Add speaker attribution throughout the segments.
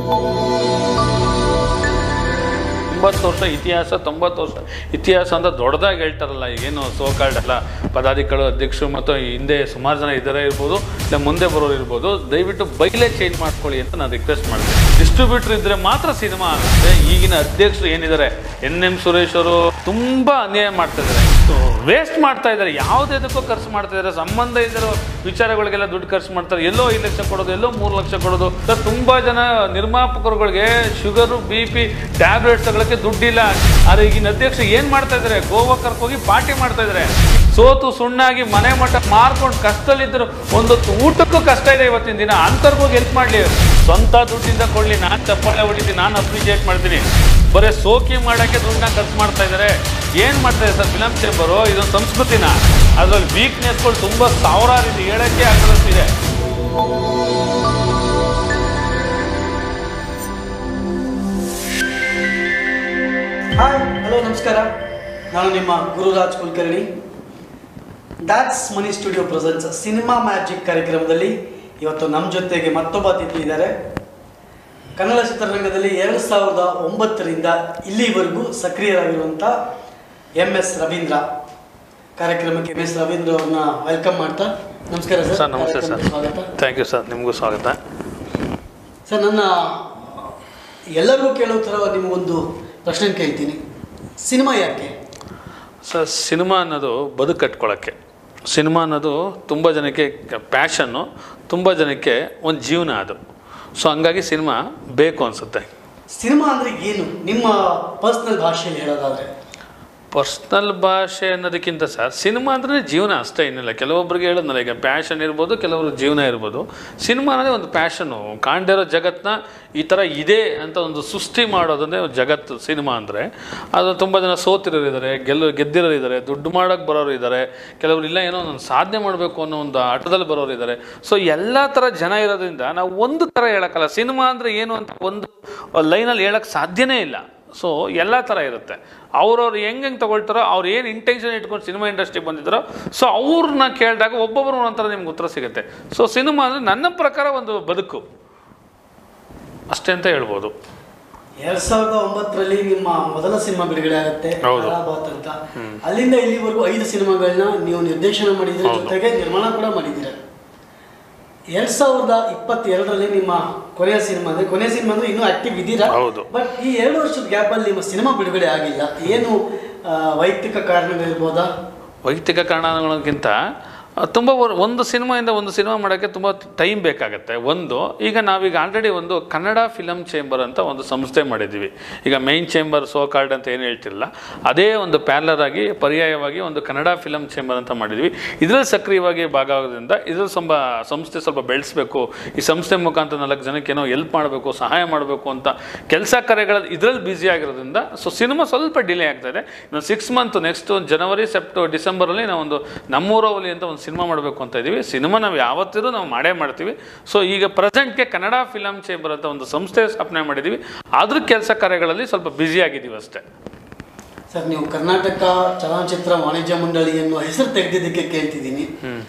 Speaker 1: ಎಂಬತ್ತು ವರ್ಷ ಇತಿಹಾಸ ತೊಂಬತ್ತು ವರ್ಷ ಇತಿಹಾಸ ಅಂತ ದೊಡ್ಡದಾಗಿ ಹೇಳ್ತಾರಲ್ಲ ಈಗೇನು ಸೋಕಾಲ್ಡ್ ಅಲ್ಲ ಪದಾಧಿಕಾರಿಗಳು ಅಧ್ಯಕ್ಷರು ಮತ್ತು ಹಿಂದೆ ಸುಮಾರು ಜನ ಇದ್ದಾರೆ ಇರ್ಬೋದು ಇಲ್ಲ ಮುಂದೆ ಬರೋರು ಇರ್ಬೋದು ದಯವಿಟ್ಟು ಬೈಲೇ ಚೇಂಜ್ ಮಾಡ್ಕೊಳ್ಳಿ ಅಂತ ನಾನು ರಿಕ್ವೆಸ್ಟ್ ಮಾಡ್ತೀನಿ ಡಿಸ್ಟ್ರಿಬ್ಯೂಟರ್ ಇದ್ದರೆ ಮಾತ್ರ ಸಿನಿಮಾ ಆಗುತ್ತೆ ಈಗಿನ ಅಧ್ಯಕ್ಷರು ಏನಿದ್ದಾರೆ ಎನ್ ಎಂ ಸುರೇಶ್ ಅವರು ತುಂಬ ಅನ್ಯಾಯ ಮಾಡ್ತಾ ಇದ್ದಾರೆ ವೇಸ್ಟ್ ಮಾಡ್ತಾ ಇದ್ದಾರೆ ಯಾವುದೇದಕ್ಕೂ ಖರ್ಚು ಮಾಡ್ತಾ ಇದ್ದಾರೆ ಸಂಬಂಧ ಇದ್ದಿರೋ ವಿಚಾರಗಳಿಗೆಲ್ಲ ದುಡ್ಡು ಖರ್ಚು ಮಾಡ್ತಾರೆ ಎಲ್ಲೋ ಐದು ಲಕ್ಷ ಕೊಡೋದು ಎಲ್ಲೋ ಮೂರು ಲಕ್ಷ ಕೊಡೋದು ಸರ್ ತುಂಬ ಜನ ನಿರ್ಮಾಪಕರುಗಳಿಗೆ ಶುಗರು ಬಿ ಪಿ ಟ್ಯಾಬ್ಲೆಟ್ಸ್ ತಗೊಳಕ್ಕೆ ದುಡ್ಡಿಲ್ಲ ಆದರೆ ಈಗಿನ ಅಧ್ಯಕ್ಷ ಏನು ಮಾಡ್ತಾ ಇದ್ದಾರೆ ಗೋವಾ ಕರ್ಕೋಗಿ ಪಾರ್ಟಿ ಮಾಡ್ತಾ ಇದ್ದಾರೆ ಸೋತು ಸುಣ್ಣಾಗಿ ಮನೆ ಮಠ ಮಾರ್ಕೊಂಡು ಕಷ್ಟದಲ್ಲಿದ್ದರು ಒಂದು ಊಟಕ್ಕೂ ಕಷ್ಟ ಇದೆ ಇವತ್ತಿನ ದಿನ ಅಂತರ್ಗೋಗಿ ಹೆಲ್ಪ್ ಮಾಡಲಿ ಸ್ವಂತ ದುಡ್ಡಿಂದ ಕೊಡಲಿ ನಾನು ಚಪ್ಪಾಳೆ ಹೊಡಿತೀನಿ ನಾನು ಅಪ್ರಿಷಿಯೇಟ್ ಮಾಡ್ತೀನಿ ಬರೀ ಸೋಕಿ ಮಾಡೋಕ್ಕೆ ದುಡ್ಡನ್ನ ಖರ್ಚು ಮಾಡ್ತಾ ಇದ್ದಾರೆ ಏನು ಮಾಡ್ತಾ ಇದ್ದಾರೆ ಸರ್ ಫಿಲಮ್ ಚೇಂಬರು ಇದೊಂದು ಸಂಸ್ಕೃತಿನ ಅದರಲ್ಲಿ ವೀಕ್ನೆಸ್ಗಳು ತುಂಬ ಸಾವಿರಾರು ಇದೆ ಹೇಳೋಕ್ಕೆ ಆಗಲಷ್ಟಿದೆ
Speaker 2: ಹಾಯ್ ಹಲೋ ನಮಸ್ಕಾರ ನಾನು ನಿಮ್ಮ Gururaj Kulkarni that's money studio presents cinema magic ಕಾರ್ಯಕ್ರಮದಲ್ಲಿ ಇವತ್ತು ನಮ್ಮ ಜೊತೆಗೆ ಮತ್ತೊಬ್ಬ ಅತಿಥಿ ಇದ್ದಾರೆ ಕನ್ನಡ ಚಿತ್ರರಂಗದಲ್ಲಿ ಎರಡು ಸಾವಿರದ ಒಂಬತ್ತರಿಂದ ಇಲ್ಲಿವರೆಗೂ ಸಕ್ರಿಯರಾಗಿರುವಂಥ ಎಂ ಎಸ್ ರವೀಂದ್ರ ಕಾರ್ಯಕ್ರಮಕ್ಕೆ ಎಂ ಎಸ್ ರವೀಂದ್ರ ಅವ್ರನ್ನ ವೆಲ್ಕಮ್ ಮಾಡ್ತಾ ನಮಸ್ಕಾರ ಸರ್
Speaker 1: ಸರ್ ನಮಸ್ತೆ ಸರ್
Speaker 2: ಕಾರ್ಯಕ್ರಮಕ್ಕೆ ಸ್ವಾಗತ
Speaker 1: ಥ್ಯಾಂಕ್ ಯು ಸರ್ ನಿಮಗೂ ಸ್ವಾಗತ
Speaker 2: ಸರ್ ನನ್ನ ಎಲ್ಲರಿಗೂ ಕೇಳೋ ಥರ ನಿಮಗೊಂದು ಪ್ರಶ್ನೆ ಕೇಳ್ತೀನಿ ಸಿನಿಮಾ ಯಾಕೆ
Speaker 1: ಸರ್ ಸಿನಿಮಾ ಅನ್ನೋದು ಬದುಕು ಕಟ್ಕೊಳ್ಳೋಕ್ಕೆ ಸಿನಿಮಾ ಅನ್ನೋದು ತುಂಬ ಜನಕ್ಕೆ ಪ್ಯಾಷನ್ನು ತುಂಬ ಜನಕ್ಕೆ ಒಂದು ಜೀವನ ಅದು ಸೊ ಹಂಗಾಗಿ ಸಿನಿಮಾ ಬೇಕು ಅನಿಸುತ್ತೆ
Speaker 2: ಸಿನಿಮಾ ಅಂದರೆ ಏನು ನಿಮ್ಮ ಪರ್ಸ್ನಲ್ ಭಾಷೆಯಲ್ಲಿ ಹೇಳೋದಾದ್ರೆ
Speaker 1: ಪರ್ಸ್ನಲ್ ಭಾಷೆ ಅನ್ನೋದಕ್ಕಿಂತ ಸರ್ ಸಿನಿಮಾ ಅಂದ್ರೆ ಜೀವನ ಅಷ್ಟೇ ಏನಿಲ್ಲ ಕೆಲವೊಬ್ಬರಿಗೆ ಹೇಳೋದ್ನಲ್ಲ ಈಗ ಪ್ಯಾಷನ್ ಇರ್ಬೋದು ಕೆಲವರು ಜೀವನ ಇರ್ಬೋದು ಸಿನಿಮಾ ಅನ್ನೋದೇ ಒಂದು ಪ್ಯಾಷನ್ನು ಕಾಣ್ದಿರೋ ಜಗತ್ತನ್ನ ಈ ಥರ ಇದೆ ಅಂತ ಒಂದು ಸೃಷ್ಟಿ ಮಾಡೋದನ್ನೇ ಒಂದು ಜಗತ್ತು ಸಿನಿಮಾ ಅಂದರೆ ಅದು ತುಂಬ ಜನ ಸೋತಿರೋರು ಇದ್ದಾರೆ ಗೆಲ್ಲು ಗೆದ್ದಿರೋರು ಇದ್ದಾರೆ ದುಡ್ಡು ಮಾಡೋಕ್ಕೆ ಬರೋರು ಇದ್ದಾರೆ ಕೆಲವರು ಇಲ್ಲ ಏನೋ ಒಂದು ಸಾಧನೆ ಮಾಡಬೇಕು ಅನ್ನೋ ಒಂದು ಆಟದಲ್ಲಿ ಬರೋರು ಇದ್ದಾರೆ ಸೊ ಎಲ್ಲ ಥರ ಜನ ಇರೋದ್ರಿಂದ ನಾವು ಒಂದು ಥರ ಹೇಳೋಕ್ಕಲ್ಲ ಸಿನಿಮಾ ಅಂದರೆ ಏನು ಅಂತ ಒಂದು ಲೈನಲ್ಲಿ ಹೇಳೋಕ್ಕೆ ಸಾಧ್ಯನೇ ಇಲ್ಲ ಸೊ ಎಲ್ಲ ಥರ ಇರುತ್ತೆ ಅವ್ರವ್ರು ಹೆಂಗೆ ಹೆಂಗೆ ತೊಗೊಳ್ತಾರೋ ಅವ್ರು ಏನು ಇಂಟೆನ್ಷನ್ ಇಟ್ಕೊಂಡು ಸಿನಿಮಾ ಇಂಡಸ್ಟ್ರಿಗೆ ಬಂದಿದ್ದಾರೋ ಸೊ ಅವ್ರನ್ನ ಕೇಳಿದಾಗ ಒಬ್ಬೊಬ್ಬರು ಒಂಥರ ನಿಮ್ಗೆ ಉತ್ತರ ಸಿಗುತ್ತೆ ಸೊ ಸಿನಿಮಾ ಅಂದರೆ ನನ್ನ ಪ್ರಕಾರ ಒಂದು ಬದುಕು ಅಷ್ಟೇ ಅಂತ ಹೇಳ್ಬೋದು
Speaker 2: ಎರಡ್ ಸಾವಿರದ ಒಂಬತ್ತರಲ್ಲಿ ನಿಮ್ಮ ಮೊದಲ ಸಿನಿಮಾ ಬಿಡುಗಡೆ ಆಗುತ್ತೆ
Speaker 1: ಹೌದು.
Speaker 2: ಅಲಹಾಬಾದ್ ಅಂತ ಅಲ್ಲಿಂದ ಇಲ್ಲಿವರೆಗೂ ಐದು ಸಿನಿಮಾಗಳನ್ನ ನೀವು ನಿರ್ದೇಶನ ಮಾಡಿದ್ರ
Speaker 1: ಹೌದು.
Speaker 2: ಜೊತೆಗೆ ನಿರ್ಮಾಣ ಕೂಡ ಮಾಡಿದ್ದೀರ ಎರಡ್ ಸಾವಿರದ ಇಪ್ಪತ್ತೆರಡರಲ್ಲಿ ನಿಮ್ಮ ಕೊನೆಯ ಸಿನಿಮಾ ಅಂದ್ರೆ ಕೊನೆಯ ಸಿನಿಮಾ ಅಂದ್ರೆ ಇನ್ನೂ ಆಕ್ಟಿವ್ ಇದ್ದೀರಾ
Speaker 1: ಹೌದು.
Speaker 2: ಬಟ್ ಈ ಎರಡು ವರ್ಷದ ಗ್ಯಾಪ್ ಅಲ್ಲಿ ನಿಮ್ಮ ಸಿನಿಮಾ ಬಿಡುಗಡೆ ಆಗಿಲ್ಲ ಏನು ಆ, ವೈಯಕ್ತಿಕ ಕಾರಣಗಳಿರ್ಬೋದಾ
Speaker 1: ವೈಯಕ್ತಿಕ ಕಾರಣಗಳಿಗಿಂತ ತುಂಬ ಒಂದು ಸಿನಿಮಾಯಿಂದ ಒಂದು ಸಿನಿಮಾ ಮಾಡೋಕ್ಕೆ ತುಂಬ ಟೈಮ್ ಬೇಕಾಗುತ್ತೆ ಒಂದು ಈಗ ನಾವೀಗ ಆಲ್ರೆಡಿ ಒಂದು ಕನ್ನಡ ಫಿಲಮ್ ಚೇಂಬರ್ ಅಂತ ಒಂದು ಸಂಸ್ಥೆ ಮಾಡಿದ್ದೀವಿ ಈಗ ಮೈನ್ ಚೇಂಬರ್ ಸೋ ಕಾರ್ಡ್ ಅಂತ ಏನು ಹೇಳ್ತಿರಲ್ಲ ಅದೇ ಒಂದು ಪ್ಯಾರ್ಲರ್ ಆಗಿ ಪರ್ಯಾಯವಾಗಿ ಒಂದು ಕನ್ನಡ ಫಿಲಮ್ ಚೇಂಬರ್ ಅಂತ ಮಾಡಿದ್ವಿ ಇದರಲ್ಲಿ ಸಕ್ರಿಯವಾಗಿ ಭಾಗ ಆಗೋದ್ರಿಂದ ಇದ್ರಲ್ಲಿ ಸ್ವಲ್ಪ ಸಂಸ್ಥೆ ಸ್ವಲ್ಪ ಬೆಳೆಸಬೇಕು ಈ ಸಂಸ್ಥೆ ಮುಖಾಂತರ ನಾಲ್ಕು ಜನಕ್ಕೆ ಏನೋ ಹೆಲ್ಪ್ ಮಾಡಬೇಕು ಸಹಾಯ ಮಾಡಬೇಕು ಅಂತ ಕೆಲಸ ಕಾರ್ಯಗಳ ಇದರಲ್ಲಿ ಬ್ಯುಸಿ ಆಗಿರೋದ್ರಿಂದ ಸೊ ಸಿನಿಮಾ ಸ್ವಲ್ಪ ಡಿಲೇ ಆಗ್ತಾ ಇದೆ ಇನ್ನು ಸಿಕ್ಸ್ ಮಂತ್ ನೆಕ್ಸ್ಟ್ ಜನವರಿ ಸೆಪ್ಟೋ ಡಿಸೆಂಬರಲ್ಲಿ ನಾವು ಒಂದು ನಮ್ಮೂರವಲಿ ಅಂತ ಒಂದು ಸಿನಿಮಾ ಮಾಡಬೇಕು ಅಂತ ಇದ್ದೀವಿ ಸಿನಿಮಾ ನಾವು ಯಾವತ್ತಿದ್ರೂ ನಾವು ಮಾಡೇ ಮಾಡ್ತೀವಿ ಸೊ ಈಗ ಪ್ರೆಸೆಂಟ್ಗೆ ಕನ್ನಡ ಫಿಲಮ್ ಚೇಂಬರ್ ಅಂತ ಒಂದು ಸಂಸ್ಥೆ ಸ್ಥಾಪನೆ ಮಾಡಿದ್ದೀವಿ ಅದ್ರ ಕೆಲಸ ಕಾರ್ಯಗಳಲ್ಲಿ ಸ್ವಲ್ಪ ಬ್ಯುಸಿ ಆಗಿದ್ದೀವಿ ಅಷ್ಟೇ
Speaker 2: ಸರ್ ನೀವು ಕರ್ನಾಟಕ ಚಲನಚಿತ್ರ ವಾಣಿಜ್ಯ ಮಂಡಳಿ ಎನ್ನುವ ಹೆಸರು ತೆಗೆದಿದ್ದಕ್ಕೆ ಕೇಳ್ತಿದ್ದೀನಿ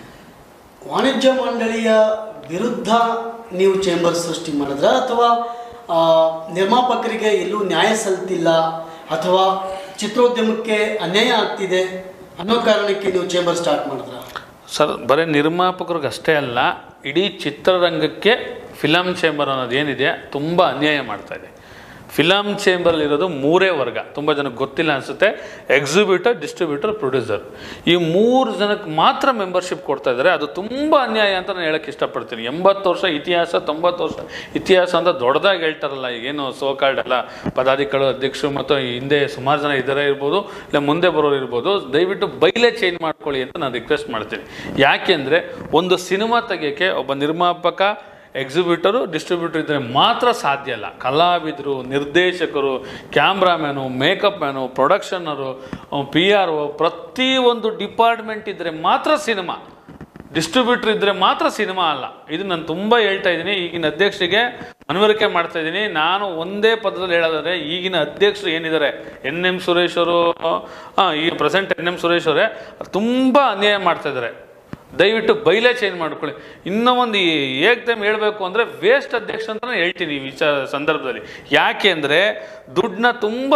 Speaker 2: ವಾಣಿಜ್ಯ ಮಂಡಳಿಯ ವಿರುದ್ಧ ನೀವು ಚೇಂಬರ್ ಸೃಷ್ಟಿ ಮಾಡಿದ್ರ ಅಥವಾ ಆ, ನಿರ್ಮಾಪಕರಿಗೆ ಎಲ್ಲೂ ನ್ಯಾಯ ಸಲ್ತಿಲ್ಲ ಅಥವಾ ಚಿತ್ರೋದ್ಯಮಕ್ಕೆ ಅನ್ಯಾಯ ಆಗ್ತಿದೆ ಅನ್ನೋ ಕಾರಣಕ್ಕೆ ನೀವು ಚೇಂಬರ್ ಸ್ಟಾರ್ಟ್ ಮಾಡಿದ್ರ
Speaker 1: ಸರ್ ಬರೀ ನಿರ್ಮಾಪಕರಿಗೆ ಅಷ್ಟೇ ಅಲ್ಲ ಇಡೀ ಚಿತ್ರರಂಗಕ್ಕೆ ಫಿಲಮ್ ಚೇಂಬರ್ ಅನ್ನೋದು ಏನಿದೆ ತುಂಬ ಅನ್ಯಾಯ ಮಾಡ್ತಾ ಇದೆ ಫಿಲಮ್ ಚೇಂಬರಲ್ಲಿರೋದು ಮೂರೇ ವರ್ಗ ತುಂಬ ಜನಕ್ಕೆ ಗೊತ್ತಿಲ್ಲ ಅನಿಸುತ್ತೆ ಎಕ್ಸಿಬ್ಯೂಟರ್ ಡಿಸ್ಟ್ರಿಬ್ಯೂಟರ್ ಪ್ರೊಡ್ಯೂಸರ್ ಈ ಮೂರು ಜನಕ್ಕೆ ಮಾತ್ರ ಮೆಂಬರ್ಶಿಪ್ ಕೊಡ್ತಾ ಇದ್ದಾರೆ ಅದು ತುಂಬ ಅನ್ಯಾಯ ಅಂತ ನಾನು ಹೇಳಕ್ಕೆ ಇಷ್ಟಪಡ್ತೀನಿ ಎಂಬತ್ತು ವರ್ಷ ಇತಿಹಾಸ ತೊಂಬತ್ತು ವರ್ಷ ಇತಿಹಾಸ ಅಂತ ದೊಡ್ಡದಾಗಿ ಹೇಳ್ತಾರಲ್ಲ ಈಗೇನು ಸೋಕಾಲ್ಡ್ ಅಲ್ಲ ಪದಾಧಿಕಾರಿಗಳು ಅಧ್ಯಕ್ಷರು ಮತ್ತು ಹಿಂದೆ ಸುಮಾರು ಜನ ಇದ್ದಾರೆ ಇರ್ಬೋದು ಇಲ್ಲ ಮುಂದೆ ಬರೋರು ಇರ್ಬೋದು ದಯವಿಟ್ಟು ಬೈಲೇ ಚೇಂಜ್ ಮಾಡ್ಕೊಳ್ಳಿ ಅಂತ ನಾನು ರಿಕ್ವೆಸ್ಟ್ ಮಾಡ್ತೀನಿ ಯಾಕೆಂದರೆ ಒಂದು ಸಿನಿಮಾ ತೆಗಿಯೋಕ್ಕೆ ಒಬ್ಬ ನಿರ್ಮಾಪಕ ಎಕ್ಸಿಬ್ಯೂಟರು ಡಿಸ್ಟ್ರಿಬ್ಯೂಟರ್ ಇದ್ದರೆ ಮಾತ್ರ ಸಾಧ್ಯ ಅಲ್ಲ ಕಲಾವಿದರು ನಿರ್ದೇಶಕರು ಕ್ಯಾಮ್ರಾಮ್ಯಾನು ಮೇಕಪ್ ಮ್ಯಾನು ಪ್ರೊಡಕ್ಷನರು ಪಿ ಆರ್ ಒ ಪ್ರತಿಯೊಂದು ಡಿಪಾರ್ಟ್ಮೆಂಟ್ ಇದ್ದರೆ ಮಾತ್ರ ಸಿನಿಮಾ ಡಿಸ್ಟ್ರಿಬ್ಯೂಟರ್ ಇದ್ದರೆ ಮಾತ್ರ ಸಿನಿಮಾ ಅಲ್ಲ ಇದು ನಾನು ತುಂಬ ಹೇಳ್ತಾ ಇದ್ದೀನಿ ಈಗಿನ ಅಧ್ಯಕ್ಷರಿಗೆ ಮನವರಿಕೆ ಮಾಡ್ತಾ ಇದ್ದೀನಿ ನಾನು ಒಂದೇ ಪದದಲ್ಲಿ ಹೇಳೋದಾದ್ರೆ ಈಗಿನ ಅಧ್ಯಕ್ಷರು ಏನಿದ್ದಾರೆ ಎನ್ ಎಂ ಸುರೇಶ್ ಅವರು ಆ, ಈ ಪ್ರೆಸೆಂಟ್ ಎನ್ ಎಂ ಸುರೇಶ್ ಅವರೇ ತುಂಬ ಅನ್ಯಾಯ ಮಾಡ್ತಾ ಇದ್ದಾರೆ ದಯವಿಟ್ಟು ಬೈಲೇ ಚೇಂಜ್ ಮಾಡ್ಕೊಳ್ಳಿ ಇನ್ನೂ ಒಂದು ಏಕ್ ಟೈಮ್ ಹೇಳಬೇಕು ಅಂದರೆ ವೇಸ್ಟ್ ಅಧ್ಯಕ್ಷ ಅಂತಲೇ ಹೇಳ್ತೀನಿ ಈ ವಿಚಾರ ಸಂದರ್ಭದಲ್ಲಿ ಯಾಕೆ ಅಂದರೆ ದುಡ್ಡನ್ನ ತುಂಬ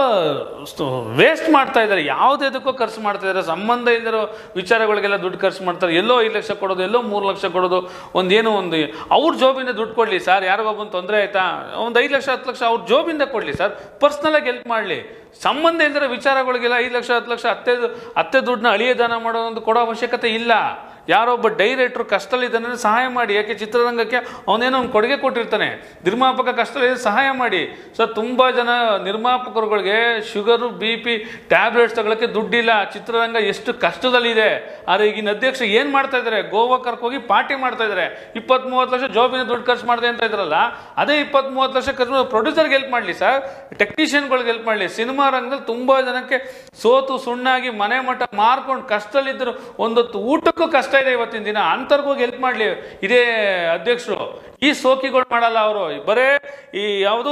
Speaker 1: ವೇಸ್ಟ್ ಮಾಡ್ತಾ ಇದ್ದಾರೆ ಯಾವುದೇದಕ್ಕೂ ಖರ್ಚು ಮಾಡ್ತಾ ಇದ್ದಾರೆ ಸಂಬಂಧ ಇಲ್ಲದಿರೋ ವಿಚಾರಗಳಿಗೆಲ್ಲ ದುಡ್ಡು ಖರ್ಚು ಮಾಡ್ತಾರೆ ಎಲ್ಲೋ ಐದು ಲಕ್ಷ ಕೊಡೋದು ಎಲ್ಲೋ ಮೂರು ಲಕ್ಷ ಕೊಡೋದು ಒಂದೇನೋ ಒಂದು ಅವ್ರ ಜೋಬಿಂದ ದುಡ್ಡು ಕೊಡಲಿ ಸರ್ ಯಾರಿಗೊಬ್ಬನ ತೊಂದರೆ ಆಯ್ತಾ ಒಂದು ಐದು ಲಕ್ಷ ಹತ್ತು ಲಕ್ಷ ಅವ್ರ ಜೋಬಿಂದ ಕೊಡಲಿ ಸರ್ ಪರ್ಸ್ನಲಾಗಿ ಹೆಲ್ಪ್ ಮಾಡಲಿ ಸಂಬಂಧ ಇಲ್ಲದಿರೋ ವಿಚಾರಗಳಿಗೆಲ್ಲ ಐದು ಲಕ್ಷ ಹತ್ತು ಲಕ್ಷ ಅತ್ತೆ ಅತ್ತೆ ದುಡ್ಡನ್ನ ಅಳಿಯ ದಾನ ಮಾಡೋದು ಕೊಡೋ ಅವಶ್ಯಕತೆ ಇಲ್ಲ ಯಾರೊಬ್ಬ ಡೈರೆಕ್ಟ್ರು ಕಷ್ಟದಲ್ಲಿದ್ದಾನೆ ಸಹಾಯ ಮಾಡಿ ಯಾಕೆ ಚಿತ್ರರಂಗಕ್ಕೆ ಅವನೇನೋ ಒಂದು ಕೊಡುಗೆ ಕೊಟ್ಟಿರ್ತಾನೆ ನಿರ್ಮಾಪಕ ಕಷ್ಟದಲ್ಲಿ ಸಹಾಯ ಮಾಡಿ ಸರ್ ತುಂಬ ಜನ ನಿರ್ಮಾಪಕರುಗಳಿಗೆ ಶುಗರು ಬಿ ಪಿ ಟ್ಯಾಬ್ಲೆಟ್ಸ್ ತಗೊಳ್ಳೋಕ್ಕೆ ದುಡ್ಡಿಲ್ಲ ಚಿತ್ರರಂಗ ಎಷ್ಟು ಕಷ್ಟದಲ್ಲಿದೆ ಆದರೆ ಈಗಿನ ಅಧ್ಯಕ್ಷ ಏನು ಮಾಡ್ತಾ ಇದ್ದಾರೆ ಗೋವಾ ಕರ್ಕೋಗಿ ಪಾರ್ಟಿ ಮಾಡ್ತಾ ಇದ್ದಾರೆ ಇಪ್ಪತ್ತ್ ಮೂವತ್ತು ಲಕ್ಷ ಜಾಬಿನ ದುಡ್ಡು ಖರ್ಚು ಮಾಡಿದೆ ಅಂತ ಇದ್ರಲ್ಲ ಅದೇ ಇಪ್ಪತ್ತ್ ಮೂವತ್ತು ಲಕ್ಷ ಖರ್ಚು ಪ್ರೊಡ್ಯೂಸರ್ಗೆ ಹೆಲ್ಪ್ ಮಾಡಲಿ ಸರ್ ಟೆಕ್ನಿಷಿಯನ್ಗಳಿಗೆ ಹೆಲ್ಪ್ ಮಾಡಲಿ ಸಿನಿಮಾ ರಂಗದಲ್ಲಿ ತುಂಬ ಜನಕ್ಕೆ ಸೋತು ಸುಣ್ಣಾಗಿ ಮನೆ ಮಠ ಮಾರ್ಕೊಂಡು ಕಷ್ಟದಲ್ಲಿದ್ದರು ಒಂದೊತ್ತು ಊಟಕ್ಕೂ ಕಷ್ಟ ಇದೆ ಇವತ್ತಿನ ದಿನ ಅಂತರ್ಗೋಗಿ ಹೆಲ್ಪ್ ಮಾಡಲಿ ಇದೇ ಅಧ್ಯಕ್ಷರು ಈ ಸೋಕಿಗಳು ಮಾಡಲ್ಲ ಅವರು ಬರೇ ಈ ಯಾವುದು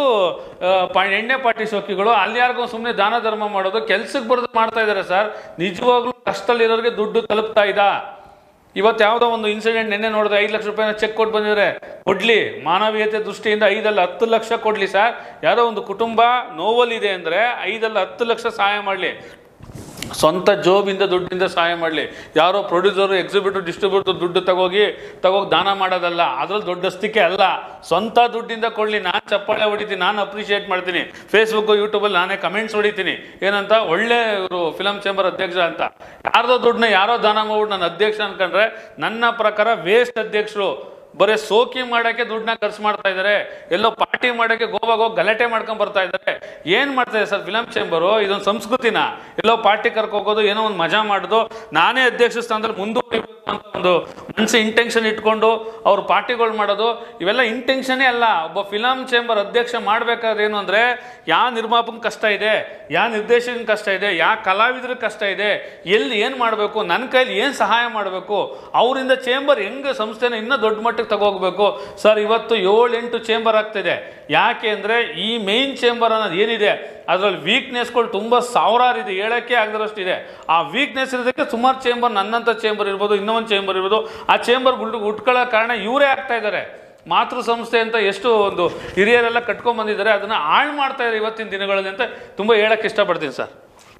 Speaker 1: ಎಣ್ಣೆ ಪಾರ್ಟಿ ಸೋಕಿಗಳು ಅಲ್ಲಿ ಯಾರಿಗೂ ಸುಮ್ಮನೆ ದಾನ ಧರ್ಮ ಮಾಡೋದು ಕೆಲ್ಸಕ್ಕೆ ಬರೋದು ಮಾಡ್ತಾ ಇದ್ದಾರೆ ಸರ್ ನಿಜವಾಗ್ಲೂ ಕಷ್ಟದಲ್ಲಿರೋರಿಗೆ ದುಡ್ಡು ತಲುಪ್ತಾ ಇದ್ದ ಇವತ್ತು ಯಾವುದೋ ಒಂದು ಇನ್ಸಿಡೆಂಟ್ ನಿನ್ನೆ ನೋಡಿದ್ರೆ ಐದು ಲಕ್ಷ ರೂಪಾಯಿನ ಚೆಕ್ ಕೊಟ್ಟು ಬಂದಿದ್ರೆ ಕೊಡ್ಲಿ ಮಾನವೀಯತೆ ದೃಷ್ಟಿಯಿಂದ ಐದಲ್ಲ ಹತ್ತು ಲಕ್ಷ ಕೊಡ್ಲಿ ಸರ್ ಯಾರೋ ಒಂದು ಕುಟುಂಬ ನೋವಲ್ಲಿದೆ ಅಂದರೆ ಐದಲ್ಲ ಹತ್ತು ಲಕ್ಷ ಸಹಾಯ ಮಾಡಲಿ ಸ್ವಂತ ಜೋಬಿಂದ ದುಡ್ಡಿಂದ ಸಹಾಯ ಮಾಡಲಿ ಯಾರೋ ಪ್ರೊಡ್ಯೂಸರು ಎಕ್ಸಿಬಿಟರ್ ಡಿಸ್ಟ್ರಿಬ್ಯೂಟರ್ ದುಡ್ಡು ತಗೋಗಿ ತಗೋಗಿ ದಾನ ಮಾಡೋದಲ್ಲ ಅದ್ರಲ್ಲಿ ದೊಡ್ಡಸ್ತಿಕೆ ಅಲ್ಲ ಸ್ವಂತ ದುಡ್ಡಿಂದ ಕೊಡಲಿ ನಾನು ಚಪ್ಪಾಳೆ ಹೊಡಿತೀನಿ ನಾನು ಅಪ್ರಿಷಿಯೇಟ್ ಮಾಡ್ತೀನಿ ಫೇಸ್ಬುಕ್ಕು ಯೂಟ್ಯೂಬಲ್ಲಿ ನಾನೇ ಕಮೆಂಟ್ಸ್ ಹೊಡಿತೀನಿ ಏನಂತ ಒಳ್ಳೆ ಇವರು ಫಿಲಮ್ ಚೇಂಬರ್ ಅಧ್ಯಕ್ಷ ಅಂತ ಯಾರ್ದೋ ದುಡ್ಡನ್ನ ಯಾರೋ ದಾನ ಮಾಡ್ಬಿಟ್ಟು ನನ್ನ ಅಧ್ಯಕ್ಷ ಅನ್ಕೊಂಡ್ರೆ ನನ್ನ ಪ್ರಕಾರ ವೇಸ್ಟ್ ಅಧ್ಯಕ್ಷರು ಬರೀ ಸೋಕಿ ಮಾಡೋಕ್ಕೆ ದುಡ್ಡನ್ನ ಖರ್ಚು ಮಾಡ್ತಾ ಇದ್ದಾರೆ ಎಲ್ಲೋ ಪಾರ್ಟಿ ಮಾಡೋಕ್ಕೆ ಗೋವಾಗ ಹೋಗಿ ಗಲಾಟೆ ಮಾಡ್ಕೊಂಡ್ ಬರ್ತಾ ಇದ್ದಾರೆ ಏನು ಮಾಡ್ತಾ ಇದೆ ಸರ್ ಫಿಲಮ್ ಚೇಂಬರು ಇದೊಂದು ಸಂಸ್ಕೃತಿನ ಎಲ್ಲೋ ಪಾರ್ಟಿ ಕರ್ಕೊ ಹೋಗೋದು ಏನೋ ಒಂದು ಮಜಾ ಮಾಡೋದು ನಾನೇ ಅಧ್ಯಕ್ಷ ಸ್ಥಾನದಲ್ಲಿ ಮುಂದುವರಿಬೇಕು ಅಂತ ಒಂದು ಮನಸ್ಸು ಇಂಟೆನ್ಷನ್ ಇಟ್ಕೊಂಡು ಅವ್ರು ಪಾರ್ಟಿಗಳು ಮಾಡೋದು ಇವೆಲ್ಲ ಇಂಟೆನ್ಷನೇ ಅಲ್ಲ ಒಬ್ಬ ಫಿಲಮ್ ಚೇಂಬರ್ ಅಧ್ಯಕ್ಷ ಮಾಡ್ಬೇಕಾದ್ರೆ ಏನು ಅಂದರೆ ಯಾವ ನಿರ್ಮಾಪಕ ಕಷ್ಟ ಇದೆ ಯಾವ ನಿರ್ದೇಶಕನ ಕಷ್ಟ ಇದೆ ಯಾವ ಕಲಾವಿದ್ರ ಕಷ್ಟ ಇದೆ ಎಲ್ಲಿ ಏನು ಮಾಡಬೇಕು ನನ್ನ ಕೈಲಿ ಏನು ಸಹಾಯ ಮಾಡಬೇಕು ಅವರಿಂದ ಚೇಂಬರ್ ಹೆಂಗೆ ಸಂಸ್ಥೆನ ಇನ್ನೂ ದೊಡ್ಡ ಮಟ್ಟಕ್ಕೆ ತಗೋಗ್ಬೇಕು ಸರ್ ಇವತ್ತು ಏಳು ಎಂಟು ಚೇಂಬರ್ ಆಗ್ತಿದೆ ಯಾಕೆ ಅಂದರೆ ಈ ಮೇನ್ ಚೇಂಬರ್ ಅನ್ನೋದು ಏನಿದೆ ಅದರಲ್ಲಿ ವೀಕ್ನೆಸ್ಗಳು ತುಂಬ ಸಾವಿರಾರು ಇದೆ ಹೇಳೋಕ್ಕೆ ಆಗದರಷ್ಟಿದೆ ಆ ವೀಕ್ನೆಸ್ ಇರೋದಕ್ಕೆ ಸುಮಾರು ಚೇಂಬರ್ ನನ್ನಂಥ ಚೇಂಬರ್ ಇರ್ಬೋದು ಇನ್ನೊಂದು ಚೇಂಬರ್ ಇರ್ಬೋದು ಆ ಚೇಂಬರ್ ಗುಡ್ ಉಟ್ಕೊಳ್ಳೋ ಕಾರಣ ಇವರೇ ಆಗ್ತಾ ಇದ್ದಾರೆ ಮಾತೃ ಸಂಸ್ಥೆ ಅಂತ ಎಷ್ಟು ಒಂದು ಹಿರಿಯರೆಲ್ಲ ಕಟ್ಕೊಂಡ್ ಬಂದಿದ್ದಾರೆ ಅದನ್ನು ಹಾಳು ಮಾಡ್ತಾ ಇದ್ದಾರೆ ಇವತ್ತಿನ ದಿನಗಳಲ್ಲಿ ಅಂತ ತುಂಬ ಹೇಳಕ್ಕೆ ಇಷ್ಟಪಡ್ತೀನಿ ಸರ್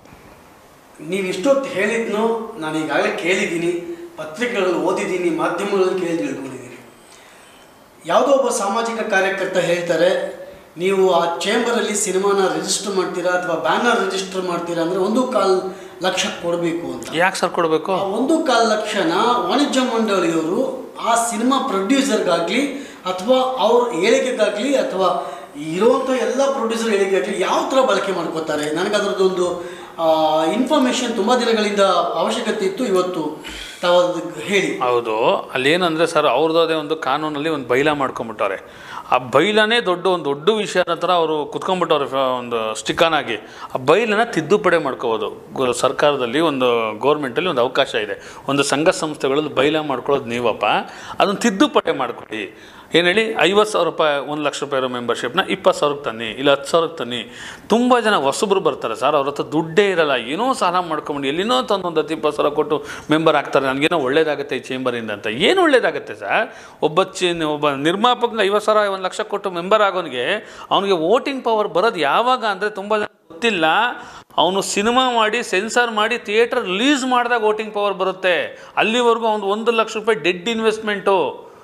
Speaker 2: ನೀವು ಇಷ್ಟೊತ್ತು ಹೇಳಿದ್ನು ನಾನು ಈಗಾಗಲೇ ಕೇಳಿದ್ದೀನಿ ಪತ್ರಿಕೆಗಳಲ್ಲಿ ಓದಿದ್ದೀನಿ ಮಾಧ್ಯಮಗಳಲ್ಲಿ ಕೇಳಿ ತಿಳ್ಕೊಂಡಿದ್ದೀನಿ ಯಾವುದೋ ಒಬ್ಬ ಸಾಮಾಜಿಕ ಕಾರ್ಯಕರ್ತ ಹೇಳ್ತಾರೆ ನೀವು ಆ ಚೇಂಬರಲ್ಲಿ ಸಿನಿಮಾನ ರಿಜಿಸ್ಟರ್ ಮಾಡ್ತೀರಾ ಅಥವಾ ಬ್ಯಾನರ್ ರಿಜಿಸ್ಟರ್ ಮಾಡ್ತೀರಾ ಅಂದರೆ ಒಂದು ಕಾಲ್ ಲಕ್ಷ ಕೊಡಬೇಕು ಅಂತ
Speaker 1: ಯಾಕೆ ಸರ್ ಕೊಡಬೇಕು
Speaker 2: ಆ ಒಂದು ಕಾಲ್ ಲಕ್ಷನ ವಾಣಿಜ್ಯ ಮಂಡಳಿಯವರು ಆ ಸಿನಿಮಾ ಪ್ರೊಡ್ಯೂಸರ್ಗಾಗಲಿ ಅಥವಾ ಅವ್ರ ಹೇಳಿಕೆಗಾಗಲಿ ಅಥವಾ ಇರುವಂಥ ಎಲ್ಲ ಪ್ರೊಡ್ಯೂಸರ್ ಹೇಳಿಕೆಗಾಗಲಿ ಯಾವ ಥರ ಬಳಕೆ ಮಾಡ್ಕೋತಾರೆ ನನಗೆ ಅದರದ್ದೊಂದು ಇನ್ಫಾರ್ಮೇಷನ್ ತುಂಬ ದಿನಗಳಿಂದ ಅವಶ್ಯಕತೆ ಇತ್ತು ಇವತ್ತು ತಾವು ಅದಕ್ಕೆ ಹೇಳಿ
Speaker 1: ಹೌದು ಅಲ್ಲೇನಂದರೆ ಸರ್ ಅವ್ರದ್ದೇ ಒಂದು ಕಾನೂನಲ್ಲಿ ಒಂದು ಬೈಲ ಮಾಡ್ಕೊಂಬಿಟ್ಟವ್ರೆ ಆ ಬೈಲನೇ ದೊಡ್ಡ ಒಂದು ದೊಡ್ಡ ವಿಷಯ ಥರ ಅವರು ಕುತ್ಕೊಂಡ್ಬಿಟ್ಟವ್ರೆ ಫ- ಒಂದು ಸ್ಟಿಕಾನಾಗಿ ಆ ಬೈಲನ್ನ ತಿದ್ದುಪಡಿ ಮಾಡ್ಕೋಬೋದು ಗೊ- ಸರ್ಕಾರದಲ್ಲಿ ಒಂದು ಗೌರ್ಮೆಂಟಲ್ಲಿ ಒಂದು ಅವಕಾಶ ಇದೆ ಒಂದು ಸಂಘ ಸಂಸ್ಥೆಗಳಲ್ಲಿ ಬೈಲ ಮಾಡ್ಕೊಳ್ಳೋದು ನೀವಪ್ಪ ಅದನ್ನು ತಿದ್ದುಪಡಿ ಮಾಡ್ಕೊಳ್ಳಿ ಏನು ಹೇಳಿ ಐವತ್ತು ಸಾವಿರ ರೂಪಾಯಿ ಒಂದು ಲಕ್ಷ ರೂಪಾಯಿ ಇರೋ ಮೆಂಬರ್ಶಿಪ್ನ ಇಪ್ಪತ್ತು ಸಾವಿರಕ್ಕೆ ತನ್ನಿ ಇಲ್ಲ ಹತ್ತು ಸಾವಿರಕ್ಕೆ ತನ್ನಿ ತುಂಬ ಜನ ಹೊಸಬ್ರು ಬರ್ತಾರೆ ಸರ್ ಅವ್ರ ಹತ್ರ ದುಡ್ಡೇ ಇರಲ್ಲ ಏನೋ ಸಾಲ ಮಾಡ್ಕೊಂಡು ಎಲ್ಲಿನೋ ತಂದು ಒಂದು ಹತ್ತು ಇಪ್ಪತ್ತು ಸಾವಿರ ಕೊಟ್ಟು ಮೆಂಬರ್ ಆಗ್ತಾರೆ ನನಗೇನೋ ಒಳ್ಳೇದಾಗುತ್ತೆ ಈ ಚೇಂಬರಿಂದ ಅಂತ ಏನು ಒಳ್ಳೇದಾಗುತ್ತೆ ಸರ್ ಒಬ್ಬ ಚಿ ಒಬ್ಬ ನಿರ್ಮಾಪಕನ ಐವತ್ತು ಸಾವಿರ ಒಂದು ಲಕ್ಷ ಕೊಟ್ಟು ಮೆಂಬರ್ ಆಗೋನಿಗೆ ಅವನಿಗೆ ವೋಟಿಂಗ್ ಪವರ್ ಬರೋದು ಯಾವಾಗ ಅಂದರೆ ತುಂಬ ಜನ ಗೊತ್ತಿಲ್ಲ ಅವನು ಸಿನಿಮಾ ಮಾಡಿ ಸೆನ್ಸಾರ್ ಮಾಡಿ ಥಿಯೇಟರ್ ರಿಲೀಸ್ ಮಾಡಿದಾಗ ವೋಟಿಂಗ್ ಪವರ್ ಬರುತ್ತೆ ಅಲ್ಲಿವರೆಗೂ ಅವ್ನು ಒಂದು ಲಕ್ಷ ರೂಪಾಯಿ ಡೆಡ್ ಇನ್ವೆಸ್ಟ್ಮೆಂಟು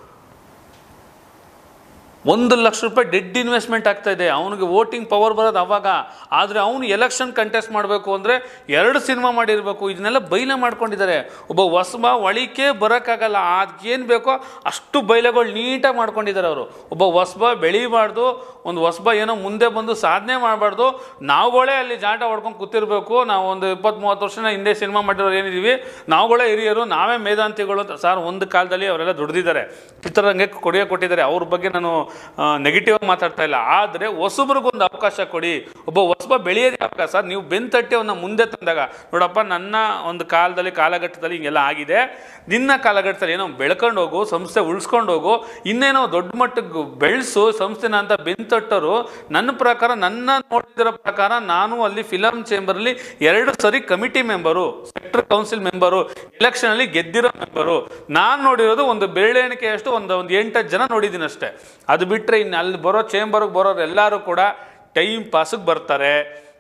Speaker 1: ಒಂದು ಲಕ್ಷ ರೂಪಾಯಿ ಡೆಡ್ ಇನ್ವೆಸ್ಟ್ಮೆಂಟ್ ಆಗ್ತಾ ಇದೆ ಅವನಿಗೆ ವೋಟಿಂಗ್ ಪವರ್ ಬರೋದು ಅವಾಗ ಆದರೆ ಅವನು ಎಲೆಕ್ಷನ್ ಕಂಟೆಸ್ಟ್ ಮಾಡಬೇಕು ಅಂದರೆ ಎರಡು ಸಿನಿಮಾ ಮಾಡಿರಬೇಕು ಇದನ್ನೆಲ್ಲ ಬೈಲೆ ಮಾಡ್ಕೊಂಡಿದ್ದಾರೆ ಒಬ್ಬ ಹೊಸಬ ಒಳಿಕೆ ಬರೋಕ್ಕಾಗಲ್ಲ ಅದಕ್ಕೇನು ಬೇಕೋ ಅಷ್ಟು ಬೈಲೆಗಳು ನೀಟಾಗಿ ಮಾಡ್ಕೊಂಡಿದ್ದಾರೆ ಅವರು ಒಬ್ಬ ಹೊಸಬ ಬೆಳಿಬಾರ್ದು ಒಂದು ಹೊಸಬ ಏನೋ ಮುಂದೆ ಬಂದು ಸಾಧನೆ ಮಾಡಬಾರ್ದು ನಾವುಗಳೇ ಅಲ್ಲಿ ಜಾಟ ಹೊಡ್ಕೊಂಡು ಕೂತಿರ್ಬೇಕು ನಾವು ಒಂದು ಇಪ್ಪತ್ತು ಮೂವತ್ತು ವರ್ಷನ ಹಿಂದೆ ಸಿನಿಮಾ ಮಾಡಿರೋರು ಏನಿದ್ದೀವಿ ನಾವುಗಳೇ ಹಿರಿಯರು ನಾವೇ ಮೇಧಾಂತಿಗಳು ಅಂತ ಸರ್ ಒಂದು ಕಾಲದಲ್ಲಿ ಅವರೆಲ್ಲ ದುಡ್ದಿದ್ದಾರೆ ಚಿತ್ರರಂಗಕ್ಕೆ ಕೊಡುಗೆ ಕೊಟ್ಟಿದ್ದಾರೆ ಅವ್ರ ಬಗ್ಗೆ ನಾನು ನೆಗೆಟಿವ್ ಆಗಿ ಮಾತಾಡ್ತಾ ಇಲ್ಲ ಆದರೆ ಹೊಸಬ್ರಿಗೊಂದು ಅವಕಾಶ ಕೊಡಿ ಒಬ್ಬ ಹೊಸಬ ಬೆಳೆಯೋದೇ ಅವಕಾಶ ನೀವು ಬೆಂತಟ್ಟಿ ಅವನ್ನ ಮುಂದೆ ತಂದಾಗ ನೋಡಪ್ಪ ನನ್ನ ಒಂದು ಕಾಲದಲ್ಲಿ ಕಾಲಘಟ್ಟದಲ್ಲಿ ಹಿಂಗೆಲ್ಲ ಆಗಿದೆ ನಿನ್ನ ಕಾಲಘಟ್ಟದಲ್ಲಿ ಏನೋ ಬೆಳ್ಕೊಂಡು ಹೋಗು ಸಂಸ್ಥೆ ಉಳಿಸ್ಕೊಂಡು ಹೋಗು ಇನ್ನೇನೋ ದೊಡ್ಡ ಮಟ್ಟಕ್ಕೆ ಬೆಳೆಸು ಸಂಸ್ಥೆನ ಅಂತ ಬೆಂತಟ್ಟರು ನನ್ನ ಪ್ರಕಾರ ನನ್ನ ನೋಡಿದಿರೋ ಪ್ರಕಾರ ನಾನು ಅಲ್ಲಿ ಫಿಲಮ್ ಚೇಂಬರಲ್ಲಿ ಎರಡು ಸರಿ committee member sector council member election ಅಲ್ಲಿ ಗೆದ್ದಿರೋ ಮೆಂಬರು ನಾನು ನೋಡಿರೋದು ಒಂದು ಬೆರಳೆಣಿಕೆಯಷ್ಟು ಒಂದು ಒಂದು ಎಂಟತ್ತು ಜನ ನೋಡಿದ್ದೀನಿ ಅಷ್ಟೇ ಅದು ಬಿಟ್ಟರೆ ಇನ್ನು ಅಲ್ಲಿ ಬರೋ ಚೇಂಬರ್ಗೆ ಬರೋರು ಎಲ್ಲರೂ ಕೂಡ ಟೈಮ್ ಪಾಸಿಗೆ ಬರ್ತಾರೆ